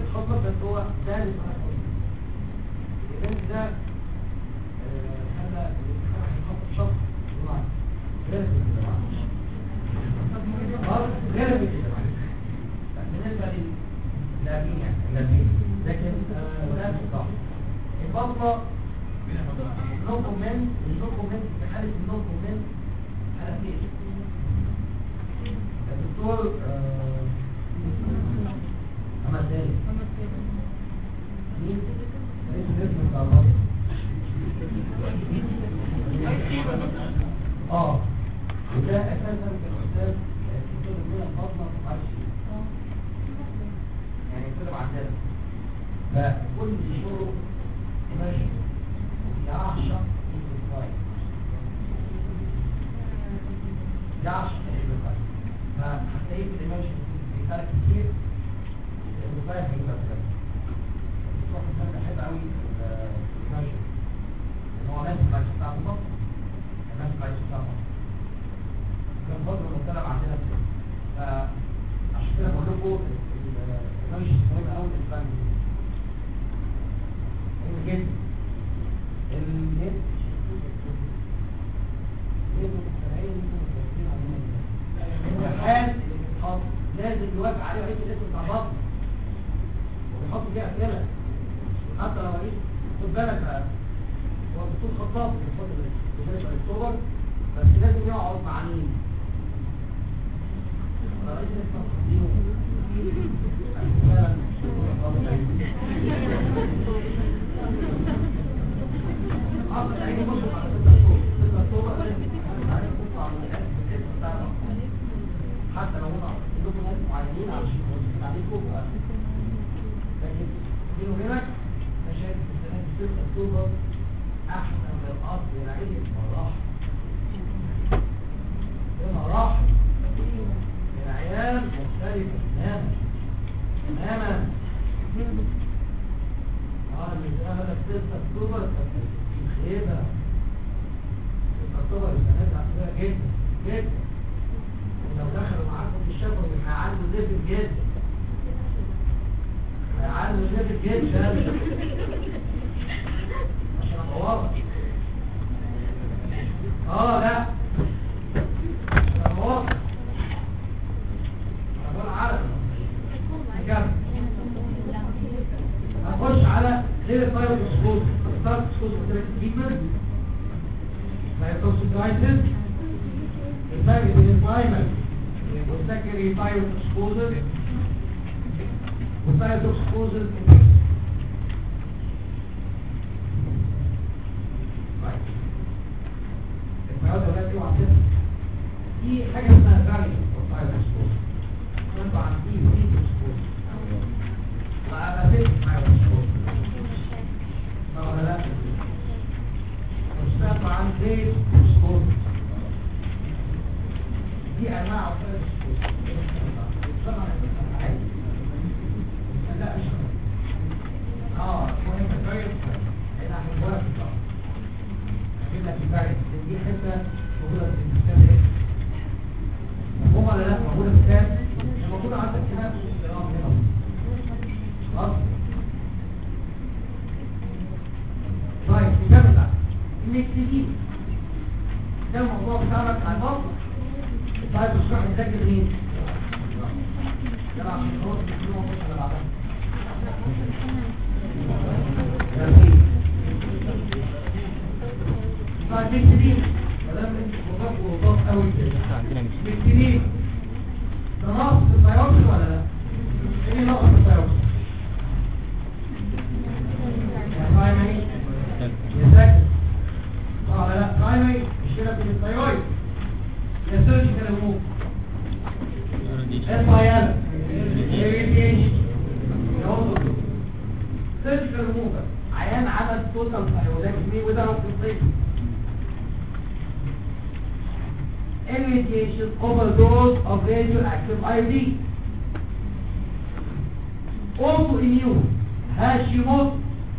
خطر بس هو ثالث على الأول الإيفنت ده آه، هذا الامتحان هيخطط شخص جماعي غير الجماعي خالص غير الجماعي بالنسبة للاعبين يعني اللاعبين لكن آه، ده صح البطلة نو كومنت النو كومنت في حالة النو كومنت حالتين الدكتور آه، محمد ثاني مين؟ رئيس الاسم بتاع البطلة اه وده اساسا كان استاذ الدكتور ابن الفاطمه في معرفش يعني طلب عندنا فكل شغله ماشي يعشق الفايل يعشق الفايل فهتلاقيه في الايموشن بيتعرف كتير الفايل هيبقى بجد الدكتور حسن بحب قوي الايموشن ان هو ناس ما بتاع بالظبط الناس ما بتاع كان فترة مطلب عندنا في فعشان كده بقول لكم الايموشن مهم قوي الاسبان مهم جدا النت الامتحان لازم يوافق عليه رئيس الاسم بتاع بطن ويحط فيها اسئله حتى لو رئيس خد بالك بقى هو الدكتور خطاب في الفتره دي بالنسبه للصور بس لازم يقعد مع مين؟ مع رئيس الاسم حاضر عيني بص على 6 اكتوبر 6 اكتوبر لازم عليك بص على الاسم بتاع بطن حتى لو هم عندكم ناس معينين عشان موظفين عليكم لكن بيني وبينك انا شايف ان السنه دي 6 اكتوبر احسن من الاصل العيد مراحل بمراحل العيال مختلفه تماما تماما اه اللي اتقابل في 6 اكتوبر كانت خيبه 6 اكتوبر السنه دي عسكريه جدا جدا لو دخلوا معاكم في الشفر هيعلوا ليفل جدا هيعلوا ليفل جدا عشان ابقى واضح اه لا عشان ابقى واضح انا بقول عربي نكمل هنخش على غير الفايروس سكوز ستارت سكوز تريتمنت فايروس الفرق بين البرايمري والسكري ثايروكسكوزل والثايروكسكوزل الفرق ده فيه عندنا دي حاجه اسمها فاريانت ثايروكسكوزل انتوا عارفين ثايروكسكوزل واباتيك ثايروكسكوزل طبعا لا مستقبل عن ثايروكسكوزل دي انواع عصير طبعا لا مش اه مهم الفيروس احنا هنقولها في الطاقه هجيب لك الفيروس دي حته موجوده في الكتاب مفهوم ولا لا موجوده في الكتاب مش موجوده عندك هنا في الاستيراد هنا خلاص طيب نكمل بقى النكتيين ده الموضوع بتاعنا بتاع البطن طيب اشرح لي ذاكر مين يلا عشان نروح نكتبه ونخش على بعضها طيب نكتبين كلام وضاف وضاف قوي كده عندنا مش نكتبين ده ناقص التيارس ولا لا؟ ايه ناقص التيارس؟ يا برايمري يا سكن طبعا لا برايمري مشكله في الثيرويد يا سيرجيكال ريموف اف اي ال irradiation سيرجيكال ريموف عيان عمل توتال ثيرويدكتومي وده في الصيف irradiation overdose of radioactive iodine autoimmune هاشيموتو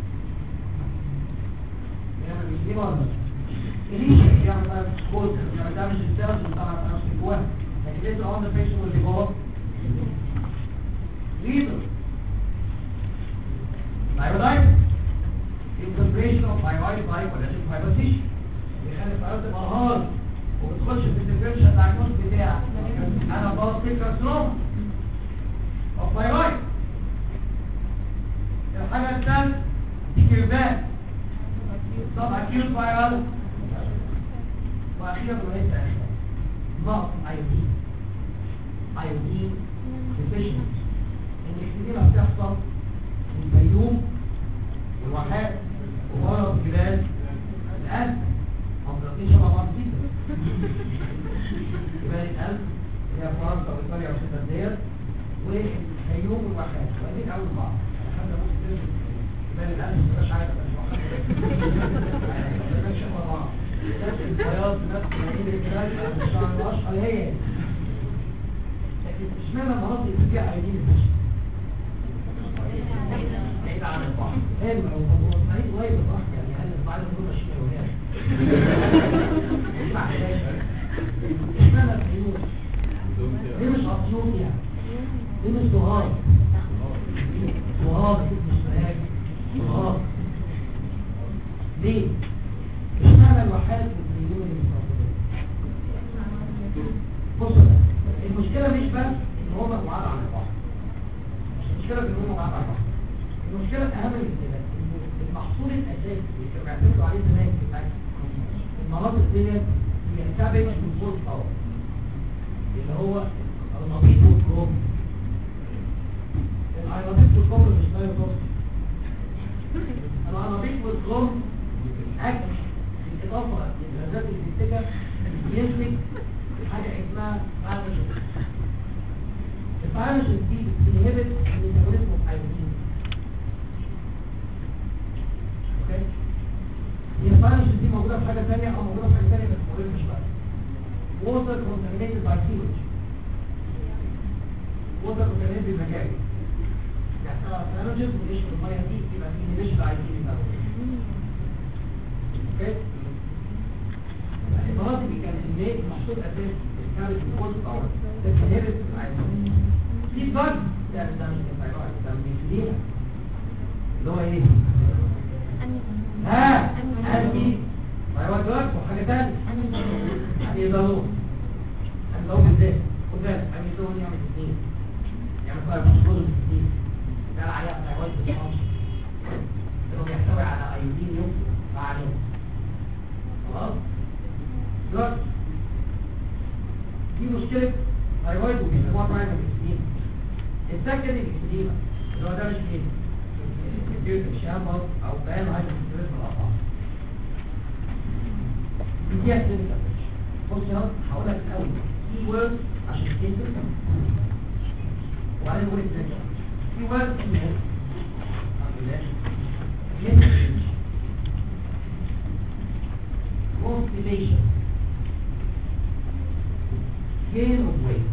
يعني مش دي برضه ليش يعني ما سكوت يعني ده مش السيرس طبعا انا مش جواه لكن لازم اون ذا بيشن واللي جوه ليدر thyroid infiltration of thyroid by collagen fiber tissue يخلي التhyroid تبقى هارد وبتخش في الديفرنشال دايجنوز بتاعك انا بوصل كارسينوما of thyroid الحاجة الثالثة كيربات طبعا كيرب فايرال واخيرا وليس اخيرا نقص ايودين ايودين deficiency الاكتئاب بتحصل في الفيوم والواحات وورا جبال القلب منطقتين شبه بعض جدا جبال القلب اللي هي فرنسا وايطاليا وسنتندير والفيوم والواحات واديك اول بعض انا حتى ممكن تنزل جبال القلب ما تبقاش عارف مش يعني ما تبقاش شبه بعض نفس البياض نفس العين الجبال الشعر الاشقر هي لكن اشمعنى المناطق اللي فيها عينين البشر بعيد عن البحر ايه ما هو بعيد قريب البحر يعني هل البحر دول ماشيين ولا اسمع اشمعنى الفيوم ليه مش اسيوط يعني ليه مش دهار دهار مش مهاج دهار ليه اشمعنى الواحات والفيوم اللي مستقبلين بصوا بقى المشكلة مش بس ان هم بعاد عن البحر مش المشكلة ان هم بعاد عن البحر المشكلة الأهم من كده إن المحصول الأساسي اللي كانوا بيعتمدوا عليه زمان في الأكل المناطق ديت بينتبه من فوق الأرض اللي هو النبيط والكروم الأيرابيط والكروم مش لا يطلق الأنابيط والكروم أكل بالإضافة للغازات اللي بتتجه ينتج حاجة اسمها فايروجين الفايروجين دي بتنهبت الميتابوليزم اوف ايودين اوكي هي الفايروجين دي موجودة في حاجة ثانية او موجودة في حاجة ثانية بس موجودة مش بقى water contaminated by sewage water contaminated بالمجاري يحصل على فايروجين ونشرب المية دي يبقى في نشر ايودين ميتابوليزم اوكي المناطق دي كانت اللي محصول اساسي كانت الكورس باور ده كانت في بلد يعني ده مش الثايرويد ده بيفيدينا اللي هو ايه ها انتي ثايرويد دراج وحاجه ثانيه انيزالون انيزالون ازاي خد بالك انيزالون يعمل اثنين يعمل ثايرويد مشغول اثنين ده عليها ثايرويد بالفانكشن لانه بيحتوي على ايودين يمكن مع عليهم خلاص دلوقتي في مشكلة ثايرويد وبيسموها برايمري اكسديما السكندري اكسديما اللي هو ده مش ايه مش هامر او بيان هايبوثيرويدزم الاطفال دي هي كلينيكال بص يا هقول لك الاول كي وورد عشان تنسى وبعدين نقول الثانيه كي وورد كي وورد الحمد لله constipation gain of weight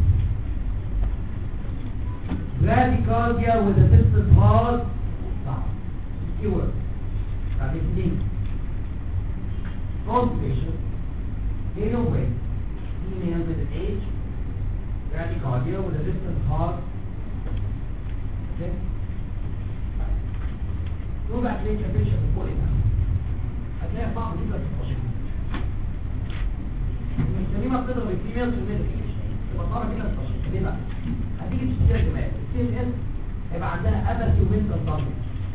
bradycardia with a distant heart صح keyword بعد اثنين constipation gain of weight female with an age bradycardia with a distant heart okay ربع تلاقي كابيشن من فوق هنا هتلاقي بعض جدا في التشخيص المسلمة بتضرب الفيميل في الميدل تبقى صعبة جدا في التشخيص ليه بقى؟ هتيجي تشتري يا جماعة السي ام اس هيبقى عندها ابل يومنتال ضغط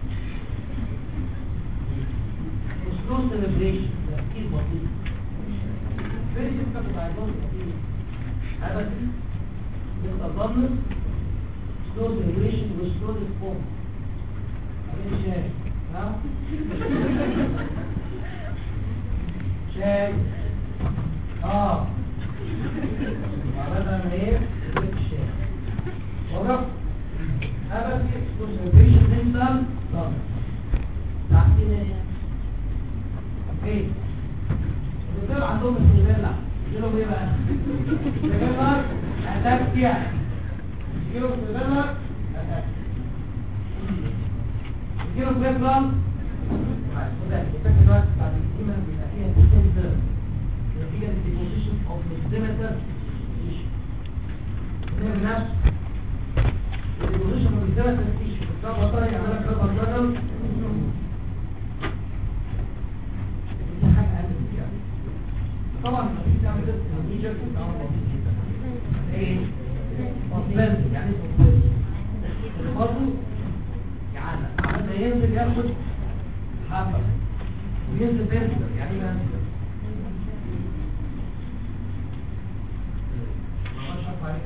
وسلو سيلبريشن تفكير بسيط فيري سيمبل دايجنوز بسيط ابل يقدر ضمن سلو سيلبريشن وسلو ريسبونس عاملين شاي ها شاي اه عملنا من ايه جبت الشاي واضح ابد اكسبوزيشن منتال ضغط تحتين ايه اوكي الدكتور عندهم استغلال يجيلهم ايه بقى استغلال اتاك يعني يجيلهم استغلال اتاك يجيلهم بيبلان وده الفكرة دلوقتي بعد الكلمة بيبقى فيها ديسنتر نتيجة للديبوزيشن اوف ميزيمتر نفس البوزيشن ما بيزيد تفتيش الكتاب وطري يعمل لك ربع جنرال دي حاجه اقل من كده طبعا لما تيجي تعمل تيست نتيجه بتتعمل بسيط جدا ايه؟ بسيط يعني بسيط برضه يعني عملنا ينزل ياخد حبه وينزل بينزل يعني ايه بينزل؟ ما شاء عليك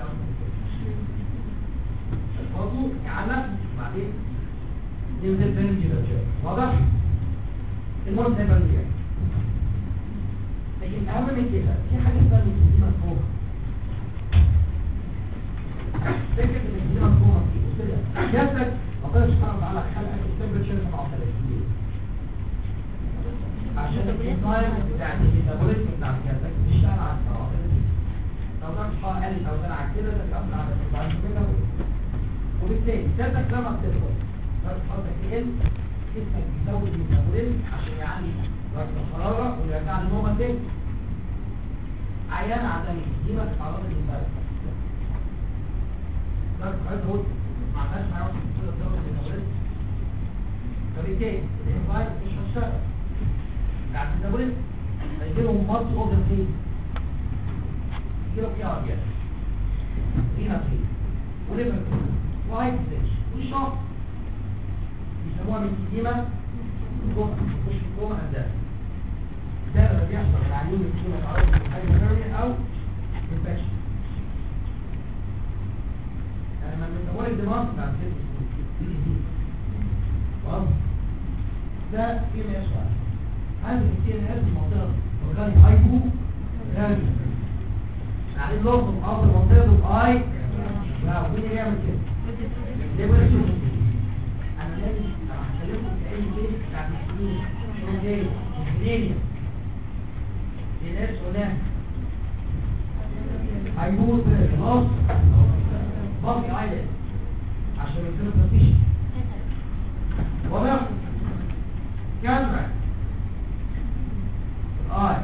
برضه يعلق بعدين ينزل بينزل واضح؟ المهم هيبقى ازاي؟ لكن اهم من كده في حاجه ثانيه دي مفهومه فكره ان دي مفهومه دي بص كده جسدك ربنا سبحانه وتعالى خلقك التمبرتشر 37 عشان الانزايم بتاعت الميتابوليزم بتاع جسدك تشتغل على السرطان دي لو درجة حرارة قلت او زرعت كده ده تأثر على الانزايم كده وبالتالي جسدك لما بتكبر درجة حرارتك تقل جسمك بيزود الميتابوليزم عشان يعلي درجة الحرارة ويرجع لنومة تاني عيان عدمي دي ما تتعرض للبرد درجة حرارة هو ما عندهاش معاه كده درجة الميتابوليزم فبالتالي الانزايم مش هتشتغل بعد الميتابوليزم هيجيلهم مارس اوردر فين يجيلهم ايه ارجع هنا فين وليفر فين وهايت ستيج والشوك يسموها بالكلمة الكوما مش الكوما هندسة ده اللي بيحصل العيون الكوما تعرض للهايبوثيرميا او انفكشن يعني لما بنقول الدماغ بعد ست سنين ده في ما يسوى هذا الكتير هذه المنطقة وكان هايبو ثيرميا يعني اللغة أفضل منطقة الاي لا مين يعمل كده ليه بقول لك انا لازم هكلمكم في اي كيس بتاعت السنين شو جاي الدنيا الناس هناك هيموت خلاص باقي ايلاند عشان يصير تفتيش واضح كاميرا الاي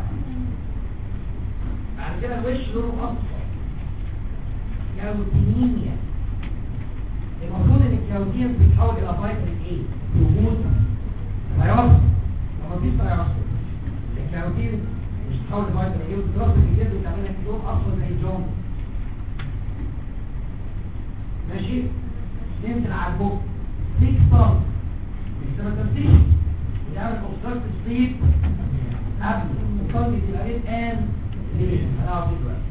بعد كده الوش لونه اصفر كاوتينيميا المفروض ان الكاوتين بيتحول الى فيتامين ايه وجود فيروس لما مفيش فيروس الكاوتين مش بيتحول لفيتامين ايه والدراسه الجديده بتعملها في يوم اصفر زي الجون ماشي ننزل على البوك 6 طن بيسمى تفتيش بيعمل اوبستراكت سليب قبل الطن بتبقى ريد ان ليه هنعرف دلوقتي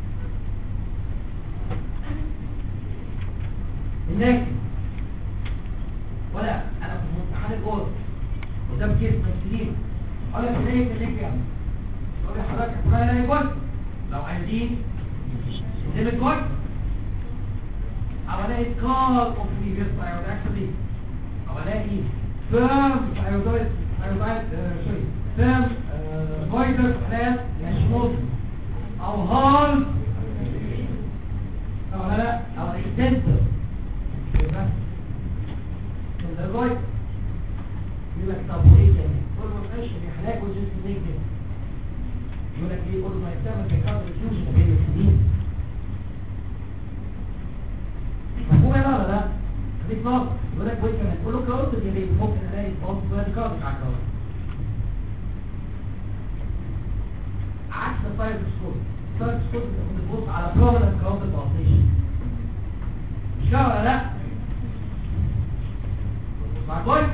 الناس ولا انا في امتحان الجول قدام كيس مسلمين قال لك ليه ليه كده يقول لي حضرتك احنا لا يقول لو عايزين نزل الجول او الاقي كار اوف ريفيرس ايوداكسلي او الاقي فيرم ايودايد ايودايد سوري فيرم فايتر كلاس يشمل او هارد او لا او اكستنسر الدرجات يقول لك طب وايه كمان كل ما تخش في حلاك وجسم نيجاتيف يقول لك ايه كل ما يستعمل في كارد فيوجن بين السنين مفهوم يا ولا لا خليك ناقص يقول لك وايه كمان كله كارد اللي ممكن الاقي بوست بلاد كارد على الكارد عكس الفاير سكور الفاير سكور بتبص على بروبلم كارد بالتيشن مش كده ولا لا مع كويس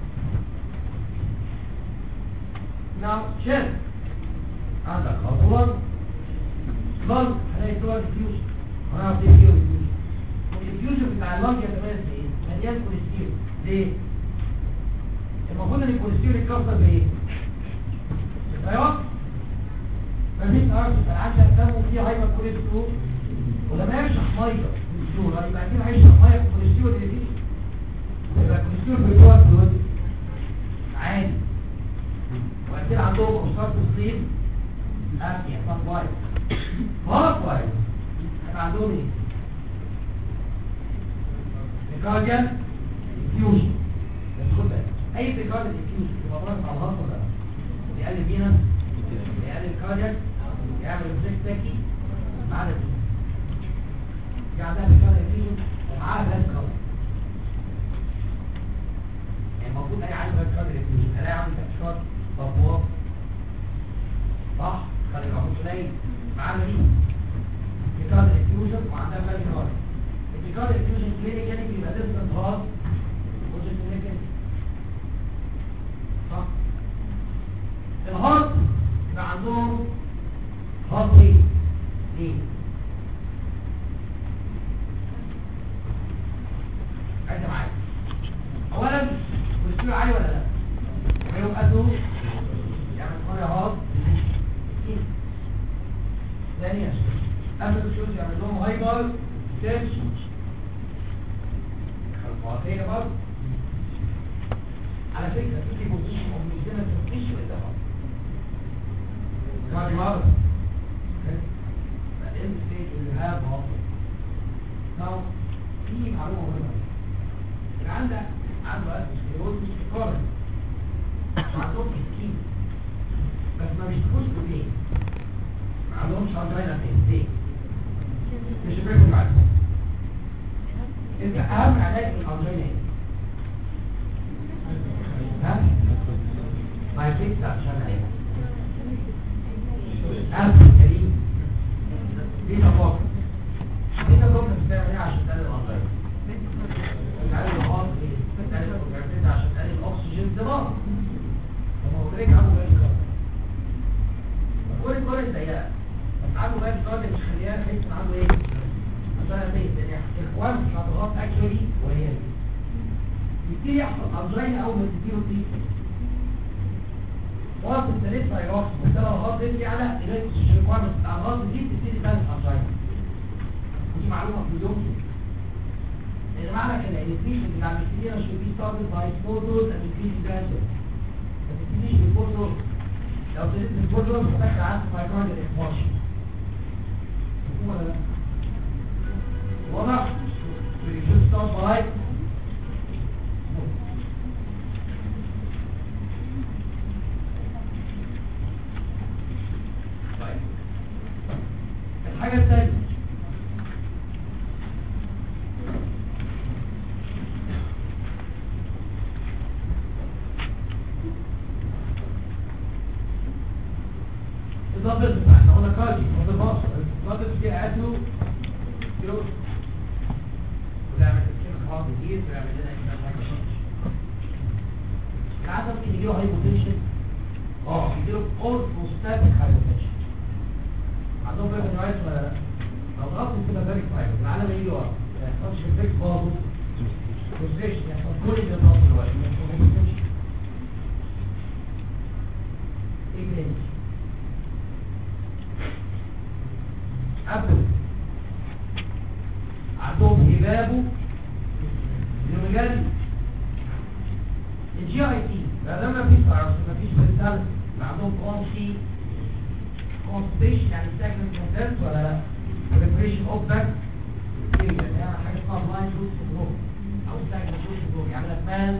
ناو شيل عندك خطوة لنج هلاقي صور ديفيوجن هنعرف ايه فيه ديفيوجن والديفيوجن بتاع اللنج يتميز بايه؟ مليان كوليسترول ليه؟ المفروض ان الكوليسترول يتكسر بايه؟ بالتيار مفيش ارض عندك دم فيه هايبر كوليسترول ولما يشرح ميه كوليسترول يبقى اكيد هيشرح ميه كوليسترول اللي فيه يبقى الكوليسترول في جوه الفلويد عادي واكيد عندهم أسرار تصليب أبنية طب كويس غلط كويس هيبقى عندهم ايه؟ بيكارديان فيوجن بس خد بالك أي بيكارديان فيوجن يبقى ضغط على الهضم ولا لا؟ بيقلل فينا بيقلل الكارديان يعمل ريفلكس تاكي بعد دي في عندها بيكارديان فيوجن ومعاها بلاد كارد يعني المفروض اي عندي بلاد كارد ريفيوجن الاقي عندي بلاد كارد بابواب صح خلي العقود قليل معانا مين بلاد ريفيوجن وعندها بلاد كارد البلاد ريفيوجن كلينيكالي بيبقى ديستنت هارد وجه كلينيكالي صح الهارت يبقى عندهم هارت ايه ليه عايز معايا اولا مستوى عالي ولا لا يعملوا قدو يعمل قرية هارت ثانيا قبل الشوز يعمل لهم هايبر تنشن خلفاتية برضه على فكرة في بوزيشن اوف ميزانة تفتيش ولا ده كاري مرض فالإن ستيج اللي هاب هاب ناو في معلومة مهمة اللي عندك عنده أسوسكليروز مش كاري وعندهم سكين بس ما بيشتكوش بليه ما عندهمش عندنا فين ليه مش فاكر بعد انت اهم علاج الانجينا ايه ها ما يفيد عشان ايه ألف كريم لينا فوق لينا فوق بتعمل ايه عشان تقلل الانجينا بتقلل الهارت ريت بتقلل الكارتيت عشان تقلل الاكسجين دماغ لما قلت لك عنده بالي كارد كل الكل سيئة بس عنده بالي كارد مش خليها تحس ان عنده ايه عشان ايه يعني الاخوان مش هتضغط اكشولي وهي دي يبتدي يحصل انجينا اول ما تديله تريتمنت وقت الثالث هيروح مثلا الغاز يجي على قرايه الريكويرمنت بتاع الغاز دي بتبتدي تبان انجينا ودي معلومه في اليوم لان معنى كده ان التريتمنت بتاع الميستيريا should be started by small dose and increasing gradually ما تبتديش بالفور دوز لو ابتديت بالفور دوز هتدخل عندك مايكرويد اكسبوشن ولا لا واضح you should start by طيب الحاجة الثانية الضابط احنا قلنا كاردي الضابط الضابط فيه عدو كيلو ونعمل تسكين خلاص جديد ونعمل لنا إنسان حاجة العدد ممكن يجيله هايبوتنشن اه يجيله اورثوستاتيك هايبوتنشن عندهم بقى نوعية ولا لا لو ضغطت كده فيري فايب العالم يجي ورا ما يحصلش افكت برضه فرستريشن يحصل كل اللي ضغط دلوقتي ما يحصل هايبوتنشن ايه تاني ابل عندهم هبابه لمجال الجي اي تي لا ده ما فيش فيروس ما فيش بريتال عندهم كونسي كونستيشن يعني ساكن كونسنت ولا لا بريبريشن اوف باك يعني حاجه اسمها بلايند روت سندروم او ساكن روت سندروم يعني لك مان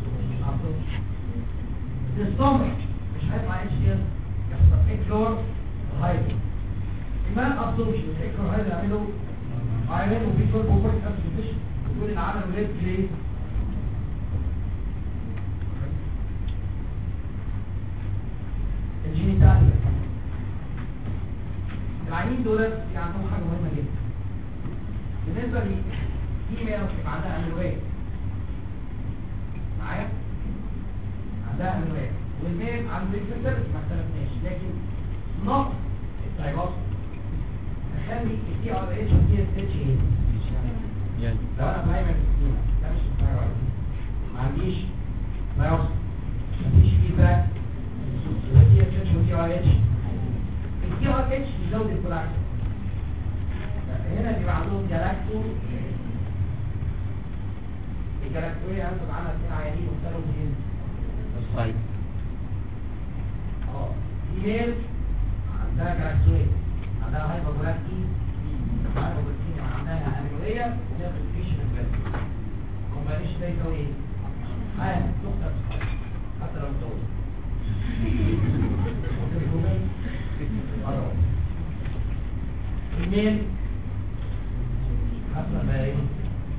الصمت مش هيطلع اتش دي يحصل اكلور هايبر المان ابسوربشن الاكلور هايبر يعملوا ايرون وفي فول بوبرت ابسوربشن وتقول العمل ريد ليه الجينيتاليا العينين دول في عندهم حاجة مهمة جدا بالنسبة لي فيميل يبقى عندها أميلويد معايا؟ عندها أميلويد والميل عنده اكسسر ما اختلفناش لكن نقص التايبوس تخلي التي ار اتش والتي اس اتش ايه؟ يعني لو انا برايمري سكيما ده مش الثايرويد ما عنديش بايوس مفيش فيدباك يبقى تي اس اتش وتي ار اتش التي ار اتش يزود الكولاكتين هنا بيبقى عندهم جلاكتو الجلاكتوريا هناخد عنها اثنين عيانين واختاروا فين؟ الصعيد اه فيميل عندها جلاكتوريا عندها هايبرجلاكتين هايبرجلاكتين عندها اميلوريا وناخد فيش من البلد كومبانيشن ده يساوي ايه؟ عادي تخطر حتى لو مطول الميل حسب ما ايه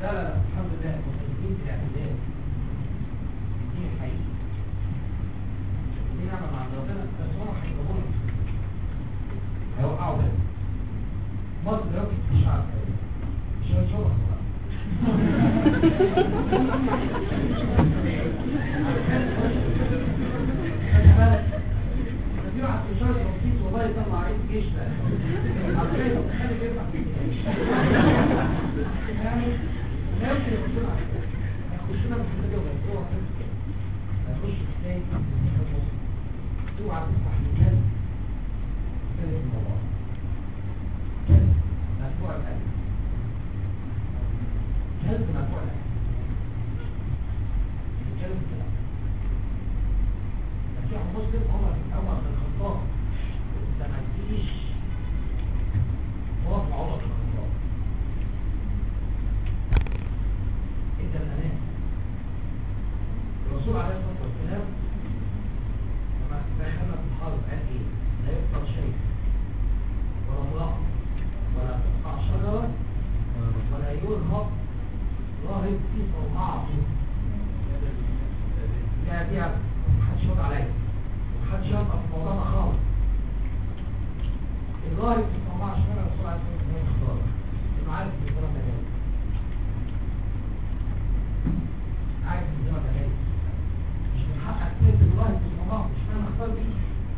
لا لا لا الحمد لله متفقين في الاعتدال دي حقيقي دي نعمة مع ربنا بس هم هيضربونا هيوقعوا بس مصر دلوقتي مش عارفة مش هتشوفها في واحد في شهر رمسيس والله يطلع عيد جيش ده عارفين خلي بيطلع يعني لا يمكن يخشون على كده هيخشونا من حته ويطلعوا هيخش في تاني اوعى تفتح مكان كلمة الموضوع كلمة مدفوع القلب كلب مدفوع القلب الكلب كده في مسلم عمر عمر بن الخطاب انت ما تجيش وقف عمر بن الخطاب انت الامان الرسول عليه الصلاه والسلام لما دخلنا في الحرب قال ايه لا يقطع شيء ولا ملقط ولا تقطع شجره ولا يرهق راهب في صومعته لا دي محدش يرد عليا محدش يرد في موضوعنا خالص الراهب في صومعه شمال الرسول عليه الصلاه والسلام اختار انه عارف ان الكلام ده جاي عارف ان الكلام ده جاي مش من حقك تقتل الراهب في صومعه مش معنى اختار بيه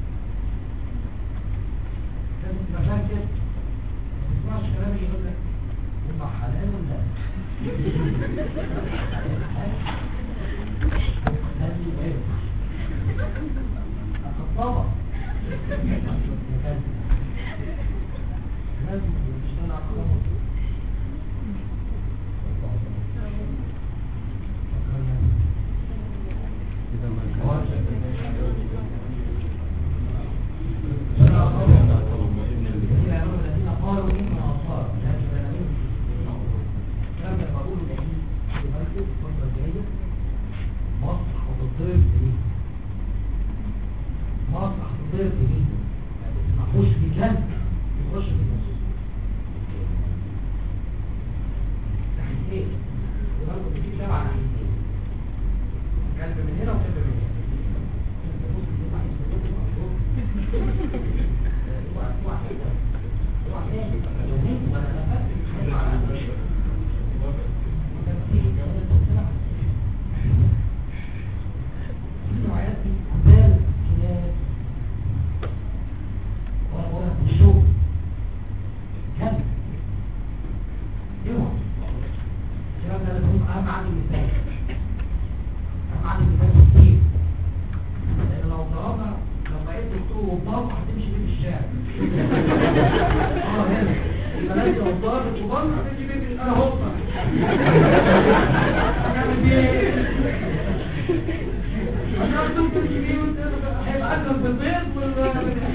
لازم تبقى فاهم كده ما تسمعش كلامي يقول لك هم حلال ولا لازم يبقى الخطابة لازم تشتغل على الخطابة إذا ما كان الذين قالوا إننا أنصار لا جبال منهم كما بقول لهم في بيته الفترة الجاية مصر هتضرب بمين مصر هتضرب بمين ما تسمحوش بكلب يخش في النص ناحيتين يبقى انتوا بتجيب سبعة ناحيتين كلب من هنا وكلب من هنا بص يطلع يستخدم الأرض اوعى اوعى كده اوعى تاني يومين ولا لا هيطلع على الوش نوعيات الكبال كلاب ولا الشوك كلب اوعى الكلام ده لازم اهم عندي مثال اهم عندي مثال كتير لان لو ضربنا لو بقيت دكتور وضرب هتمشي بيه في الشارع اه هنا يبقى لازم لو ضربت وضرب هتمشي بيه في انا هوصل هنعمل بيه ايه؟ عشان تمشي بيه وانت هيبقى اكل بالبيض وال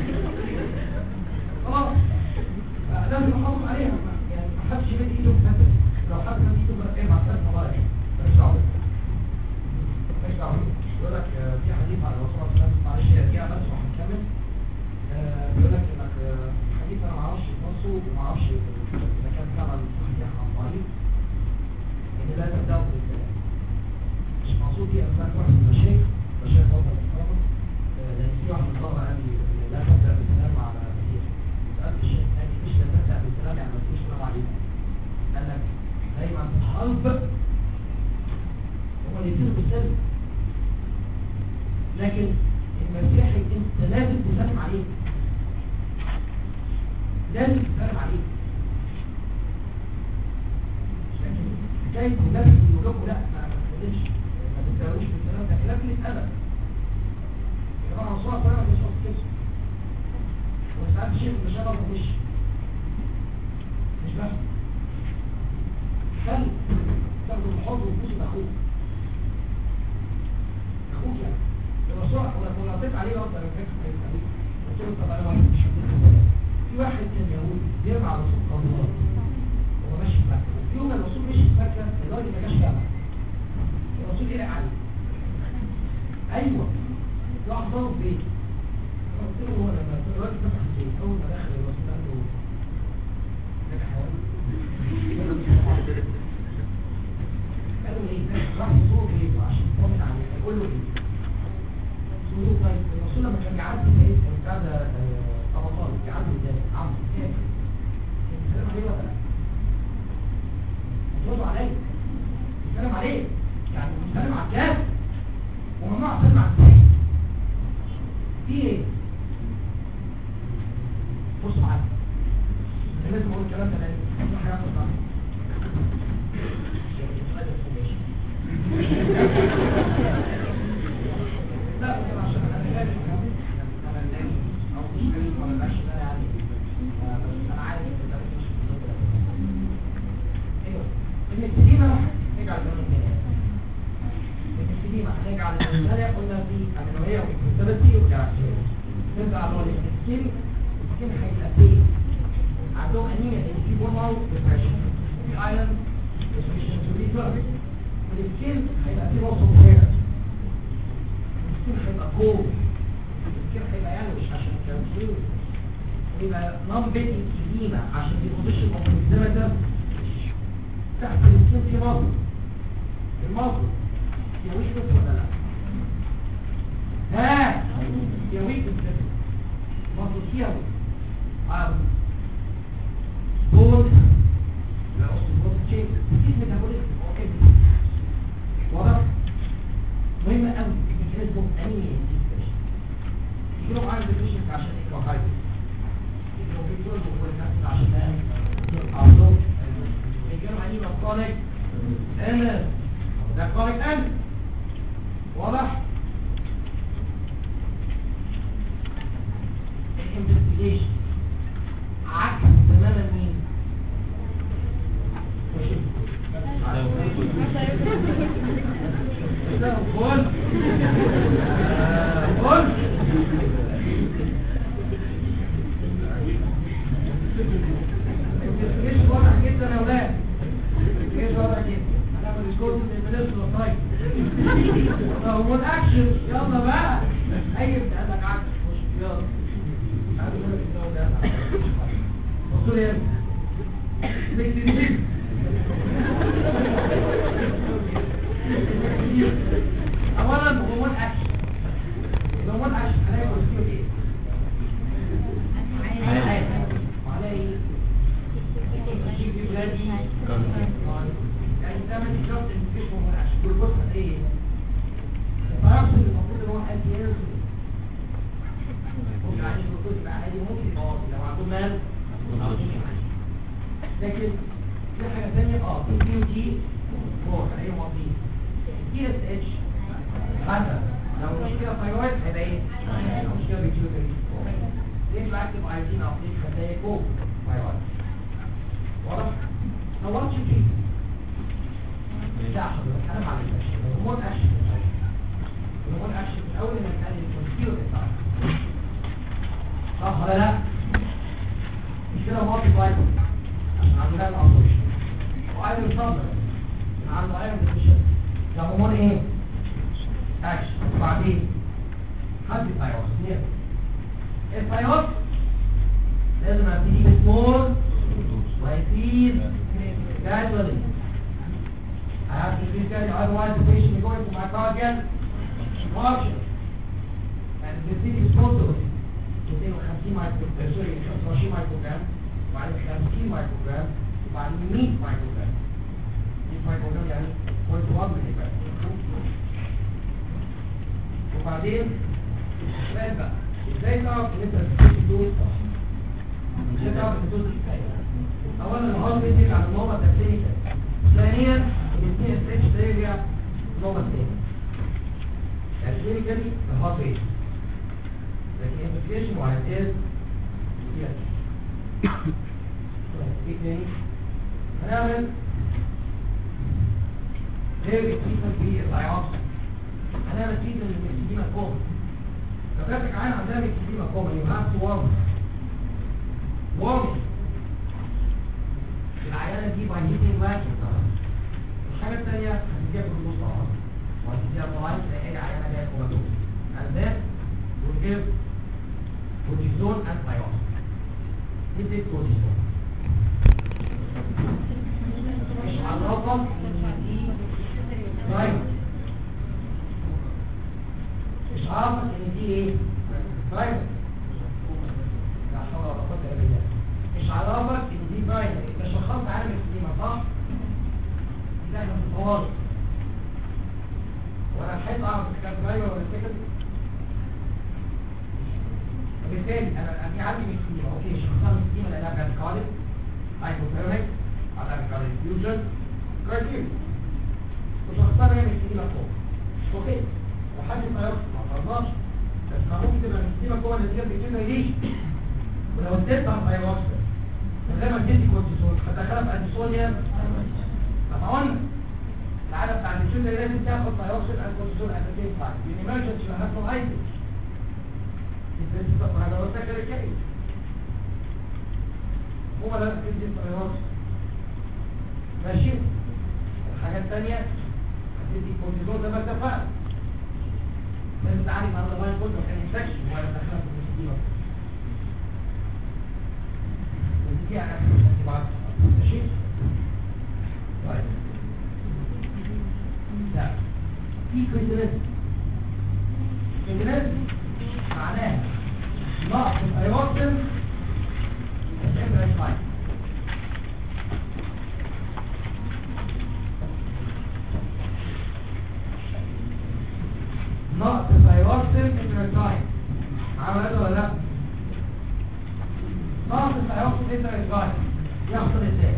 خلاص لازم نحافظ عليها يعني ما حدش يمد ايده في مثل لو حد مد ايده في ايه مع الثلاث مبارك ماليش دعوه ماليش دعوه يقول لك آه، في حديث عن الرسول صلى الله عليه وسلم معلش هي دقيقه بس وهنكمل آه، بيقول لك انك آه، حديث انا ما اعرفش نصه وما اعرفش اذا كان فعلا صحيح عن ضعيف ان لا تبداوا بالكلام مش مقصود دي اسماء واحد من المشايخ مشايخ وطن الكرامه لان في واحد من الطلبه قال لي لا تبدا بالكلام على كثير سالت الشيخ قال لي مش لا تبدا بالكلام يعني ما تقولش السلام عليكم قال لك دايما في الحرب هم اللي يبتدوا بالسلم لكن المسيحي انت لازم تسلم عليه لازم تسلم عليه لكن حكايه النبي يقول لكم لا ما تسلمش ما تبداوش بالسلام ده كلام قله ادب يا جماعه الرسول صلى الله عليه وسلم كده وساعات الشيخ مش انا مش مش بس هل تاخد الحب وتبوس اخوك اخوك يعني الرسول ولا قلت عليه وقت انا فاكر حديث عليه قلت له طب انا واحد مش هديك في واحد كان يهودي بيرمى على الرسول قرارات هو ماشي في مكه وفي يوم الرسول مشي في مكه الراجل ما جاش جامع الرسول يرق عليه ايوه راح ضرب بيته قلت له هو لما الراجل فتح البيت اول ما دخل الرسول قال له لك حيوان راح يزور غيره عشان يطمن عليه هيقول له ايه؟ يقول له طيب الرسول لما كان بيعدي ايه كان بتاع ده آه، ابو طالب بيعدي ازاي؟ عمرو ايه؟ كان بيسلم عليه ولا لا؟ يردوا عليه بيسلم عليه يعني بيسلم على الجهاز وممنوع يسلم على الثاني في ايه؟ بص معايا أنا لازم اقول الكلام ده لان في حاجات مصنعة. لا بس عشان انا شايف انا الناس او مش غريب ولا بلاش ده يعني آه، بس انا عارف ان ده مش في الوقت ده. ايوه السليمه نرجع للجانب الثاني السليمه هنرجع للجانب الثاني قلنا في امينويه وكونسبتي وكاركتير نرجع لون السكين السكين هيبقى فيه عندهم انيميا لان في بورمال ديبريشن في ايلاند ديبريشن تو بي دراج والسكين هيبقى فيه وصف هير السكين هيبقى كول السكين هيبقى يلوش عشان الكاركتير يبقى نون بيتنج سليمه عشان البوزيشن اوف الزمتر تحت السكين في مصر المصر يا ويك بس ولا لا ها يا ويك بس مصر فيها ويك عارف بول لا اصل بول تشيك كيف ميتابوليك اوكي واضح مهم قوي الميكانيزم انهي ديسبريشن يجيلهم عامل ديسبريشن عشان اكواهايدر يجيلهم بيتول بقول لك عشان اعصاب يجيلهم انهي كرونيك انا ده كرونيك ان واضح الانفستيجيشن عكس تماما مين ده قول قول الانفستيجيشن واضح جدا يا ولاد ايه واضح جدا هنعمل سكور من البنسبه طيب هو الاكشن يلا بقى اي بتاع لك عكس مش يلا عايز اقول لك الجو ده بصوا لي هنا اولا هرمون اكشن هرمون اكشن هنلاقي بروتين ايه؟ هنلاقي وهنلاقي يجيب في بلادي يعني تعمل شرط ان مفيش هرمون اكشن والبص ايه؟ فيحصل المفروض ان هو انتي هيرسون ممكن عايش بالكل يبقى عادي ممكن يبقى واطي لو عنده مال لكن في حاجة تانية اه في بي جي فور ايه واطي تي اس اتش خمسة لو مشكلة ثايرويد هيبقى ايه؟ لو مشكلة بيتيوتري ليه باكتب ايتين او ليه خلايا فوق ثايرويد واضح؟ لو واتش فيه لا حضرتك انا ما عملتش هرمون اكشن هرمون اكشن الاول انك تقلل الكونسيو بتاعك صح ولا لا مش كده مالتي فايتل عشان عندنا الابورشن وايضا صبر عنده ايرون ديفيشن ده هرمون ايه اكشن وبعدين حد الثايروس نير الثايروس لازم ابتدي بسمول ويزيد gradually I have to increase gradually otherwise the patient is going to myocardial infarction and the disease is possible 250 مايكرو سوري 25 مايكرو جرام وبعدين 50 مايكرو جرام وبعدين 100 مايكرو جرام 100 مايكرو جرام يعني 0.1 ملي جرام وبعدين السؤال بقى ازاي تعرف ان انت بتدوز دول صح؟ ازاي تعرف ان الدوز كفايه؟ اولا الهارت ريت يرجع للنورمال ده كلينيكال ثانيا الاثنين ستيتش ده يرجع نورمال تاني يعني كلينيكالي الهارت ريت لكن implication وهتقل yes طيب ايه تاني هنعمل غير التريتمنت بالعياط هنعمل تريتمنت للمكسديما كوم فكاتك عين عندها مكسديما كوم you have to warm warm العيانة دي by heating vacuum الحاجة التانية هتديها في النص طبعا وهتديها طبعا تلاقي عيانة جاية كوماتوم and then we'll give cortisone and thione. This is cortisone. مش على الرقم ان دي برايمري مش عارفك ان دي ايه برايمري لا حول ولا قوه الا بالله مش عارفك ان دي برايمري انت شخصت عالم السليمه صح لا احنا في الطوارئ وانا لحقت اعرف اذا كانت برايمري ولا سكندري وبالتالي انا في عندي مسكينه اوكي شخصها مسكينه لانها كانت كارد هايبوثيرميك عندها كارد فيوجن كارد وشخصها هي مسكينه فوق اوكي وحد ما يعرف ما فرضناش بس ما ممكن تبقى مسكينه جوه النتيجه بكده ليه ولو اديت عن فايروكس من غير ما تدي كورتيزون هتدخلها في اديسونيا طب قلنا العاده بتاع الانسولين اللي لازم تاخد فايروكس اند كورتيزون ات ذا سيم تايم in emergency you have no items هذا هو السكر الكئيب هو ده تدي الفيروس ماشي الحاجة الثانية هتدي كورتيزون زي ما اتفقنا لازم تعالج مع الضمان كله كان انفكشن ولا دخلها في المسكينة ودي على بعض ماشي طيب لا في كريتينيزم كريتينيزم معناه نقص الايروكسين الامبريس لاين نقص الايروكسين الامبريس لاين عمل هذا ولا لا نقص الايروكسين الامبريس لاين يحصل ازاي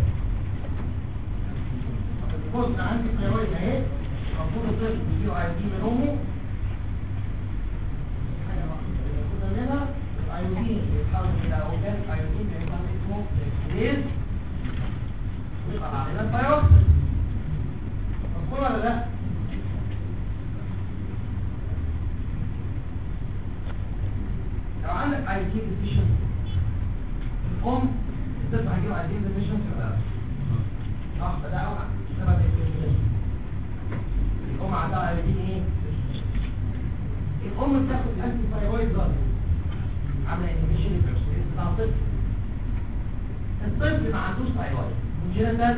بص أنا عندي ثيرويد اهي المفروض الطفل بيجيله اي دي من امه حاجه مقصوده منها الايودين بيتحول الى اوجات ايودين بيبقى اسمه ليز ويطلع علينا الثيروكسين مفهوم ولا لا؟ لو عندك اي دي ديفيشنسي الام الطفل هيجيله اي دي ديفيشنسي ولا لا؟ صح ده اوعى سبب الديفيشنسي الام عندها اي دي ايه؟ الام بتاخد انتي ثايرويد دراج عامله انهبيشن للبروستات بتاع الطفل الطفل ما عندوش ثايرويد كونجنتال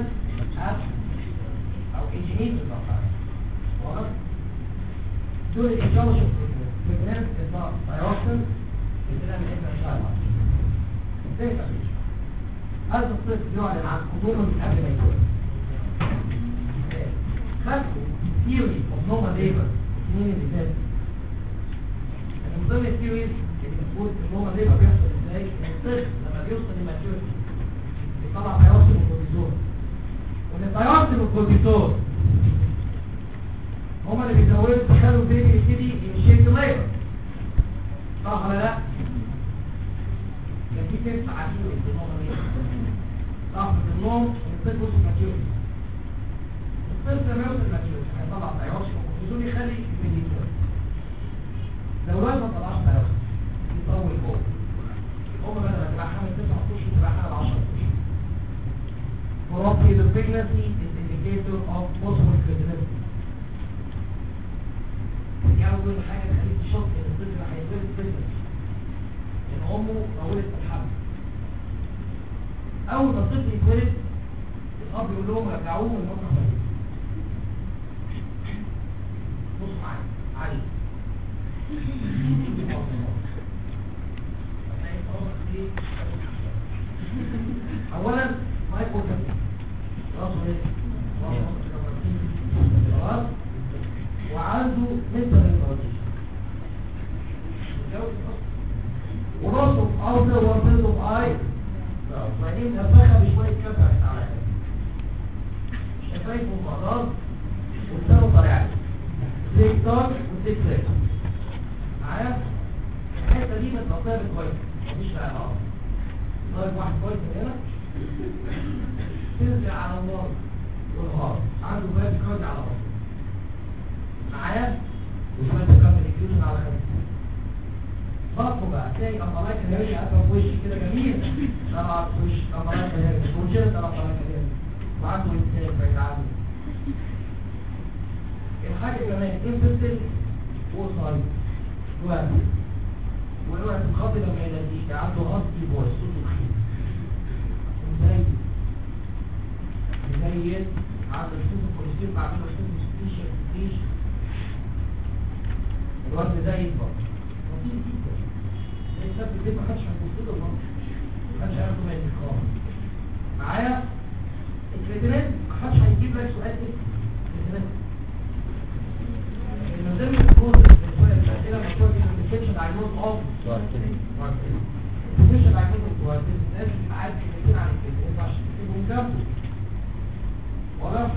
او انجينيت واضح دول الايجابه شوف برنامج اطلاق ثايروكسين برنامج انترشايلر ازاي تفيش هذا الطفل يعلن عن حضوره من قبل ما يتولد خدوا ثيوري اوف نوما ليبر السنين اللي فاتت من ضمن الثيوريز اللي بتقول ان هو ليه بيحصل ازاي ان الطفل لما بيوصل لماتيوريتي بيطلع تيروكسين وكورتيزون وان التيروكسين والكورتيزون هما اللي بيزودوا تخلوا البيبي يبتدي يمشي ليبر صح ولا لا؟ كان في تيست عجيب في النوم دي صح في النوم الطفل وصل ماتيوريتي الطفل لما يوصل ماتيوريتي هيطلع تيروكسين وكورتيزون يخلي البيبي يتولد لو الواد ما طلعش تيروكسين يطول فوق هم بدل ما تبقى حامل 9 اشهر تبقى حامل 10 اشهر Probably the pregnancy is indicator of possible fertility. دي أول حاجة تخليك تشك إن الطفل هيتولد pregnancy. إن أمه طولت في الحمل. أول ما الطفل يتولد الأب يقول لهم رجعوه من المطرح ده. بص معايا علي. اولا مايكرو راسه ايه خلاص وعنده منتال ريتارديشن وراسه اوتر وبيضه باي وبعدين نفخها بشويه كبه على شفايفه ومقدار وسنه طالع زيك دار وزيك ريك معايا الحته دي متغطيه بالكويس مفيش فيها اه طيب واحد كويس من هنا تنزل على النار والغار عنده باب كارد على الارض معايا وشويه كارد انفيوجن على خمسه بطنه بقى تلاقي امراض كناريه قاعده في وشي كده جميل طلع في وش امراض كناريه وجهه طلع امراض كناريه وعنده انسان بعيد عنه الحاجه كمان انفستل وصايد واحد والوقت الخاطئ لما يناديك عنده هاسكي فويس صوته خفيف زي زي عند الشوط الكوليسترول بعمل له شوط سبيشال سبيش الوزن ده يكبر لطيف جدا زي السبب البيت ما حدش هيبص له ما حدش هياخده من الكار معايا الكريتينات ما حدش هيجيب لك سؤال ايه الكريتينات من ضمن الكود الاسئله مكتوبه في الديسكشن دايجنوز اوف الديسكشن دايجنوز اوف لازم تبقى عارف كلمتين عن الكريتينات عشان تكتبهم جنبه واضح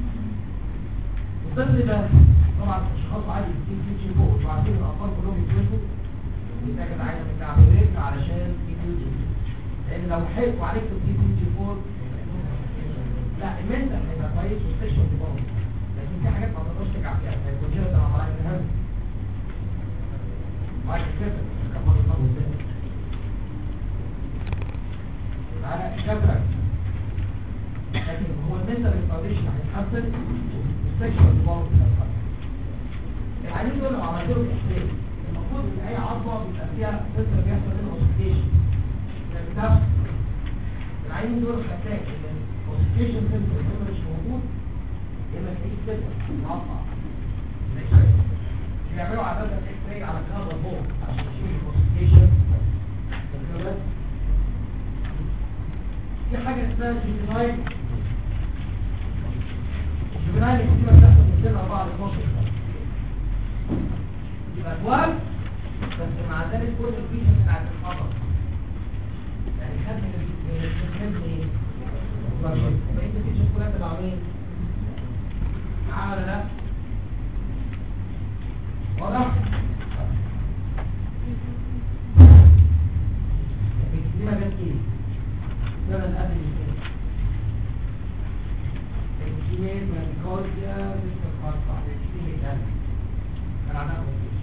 الطفل ده طبعا الاشخاص عادي بتيجي تمشي فوق وبعدين الاطفال كلهم يتوزوا بيتاخد عينه من كعب الرجل علشان يجي لان لو حيطوا عليك تجيب تي 4 لا المنتل هيبقى كويس والسيشن دي برضه لكن في حاجات ما تقدرش ترجع فيها هيكون جيرة ده عمال يتهم بعد كده كمان الطفل ازاي معانا كبرك لكن هو المنتل الفاونديشن هيتحسن والسيكشوال ديفلوبمنت هيتحسن العيانين دول لو عملت لهم احساس المفروض ان اي عضله بيبقى فيها سنتر بيحصل منها اوسيفيكيشن بنفس العيانين دول هتلاقي ان الاوسيفيكيشن سنتر اللي مش موجود يا اما تلاقيه سنتر مقطع بيعملوا عادة اكس راي على كهرباء فوق عشان يشوفوا الاوسيفيكيشن في حاجة اسمها جينايل الجبناء اللي كتير بتحصل من سن 4 ل 12 سنة يبقى توال بس مع ذلك كل الفيشن بتاعت الخطر يعني خد من الخد ايه؟ بقيت الفيشن كلها تبع مين؟ معاه ولا لا؟ واضح؟ دي ما جت ايه؟ ده انا قبل الاثنين الكيمياء والكوزيا لسه خاصة الكيمياء ده كان عندها مفيش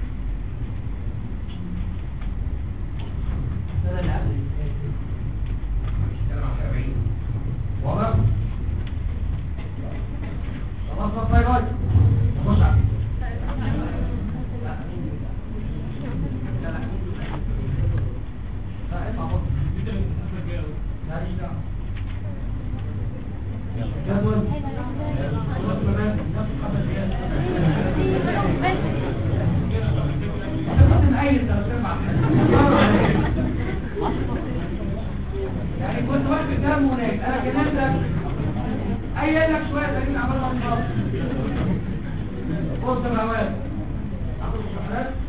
السنة اللي قبل السنة سبعين واضح؟ خلاص بقى فايرويد نخش على لا مين دي لا لا مين دي لا اطلع بص ماليش دعوة جدول يعني كنت واقف قدام هناك انا كلمتك اي لك شويه تانيين عمال ما بص يا مواد عملوا الشحنات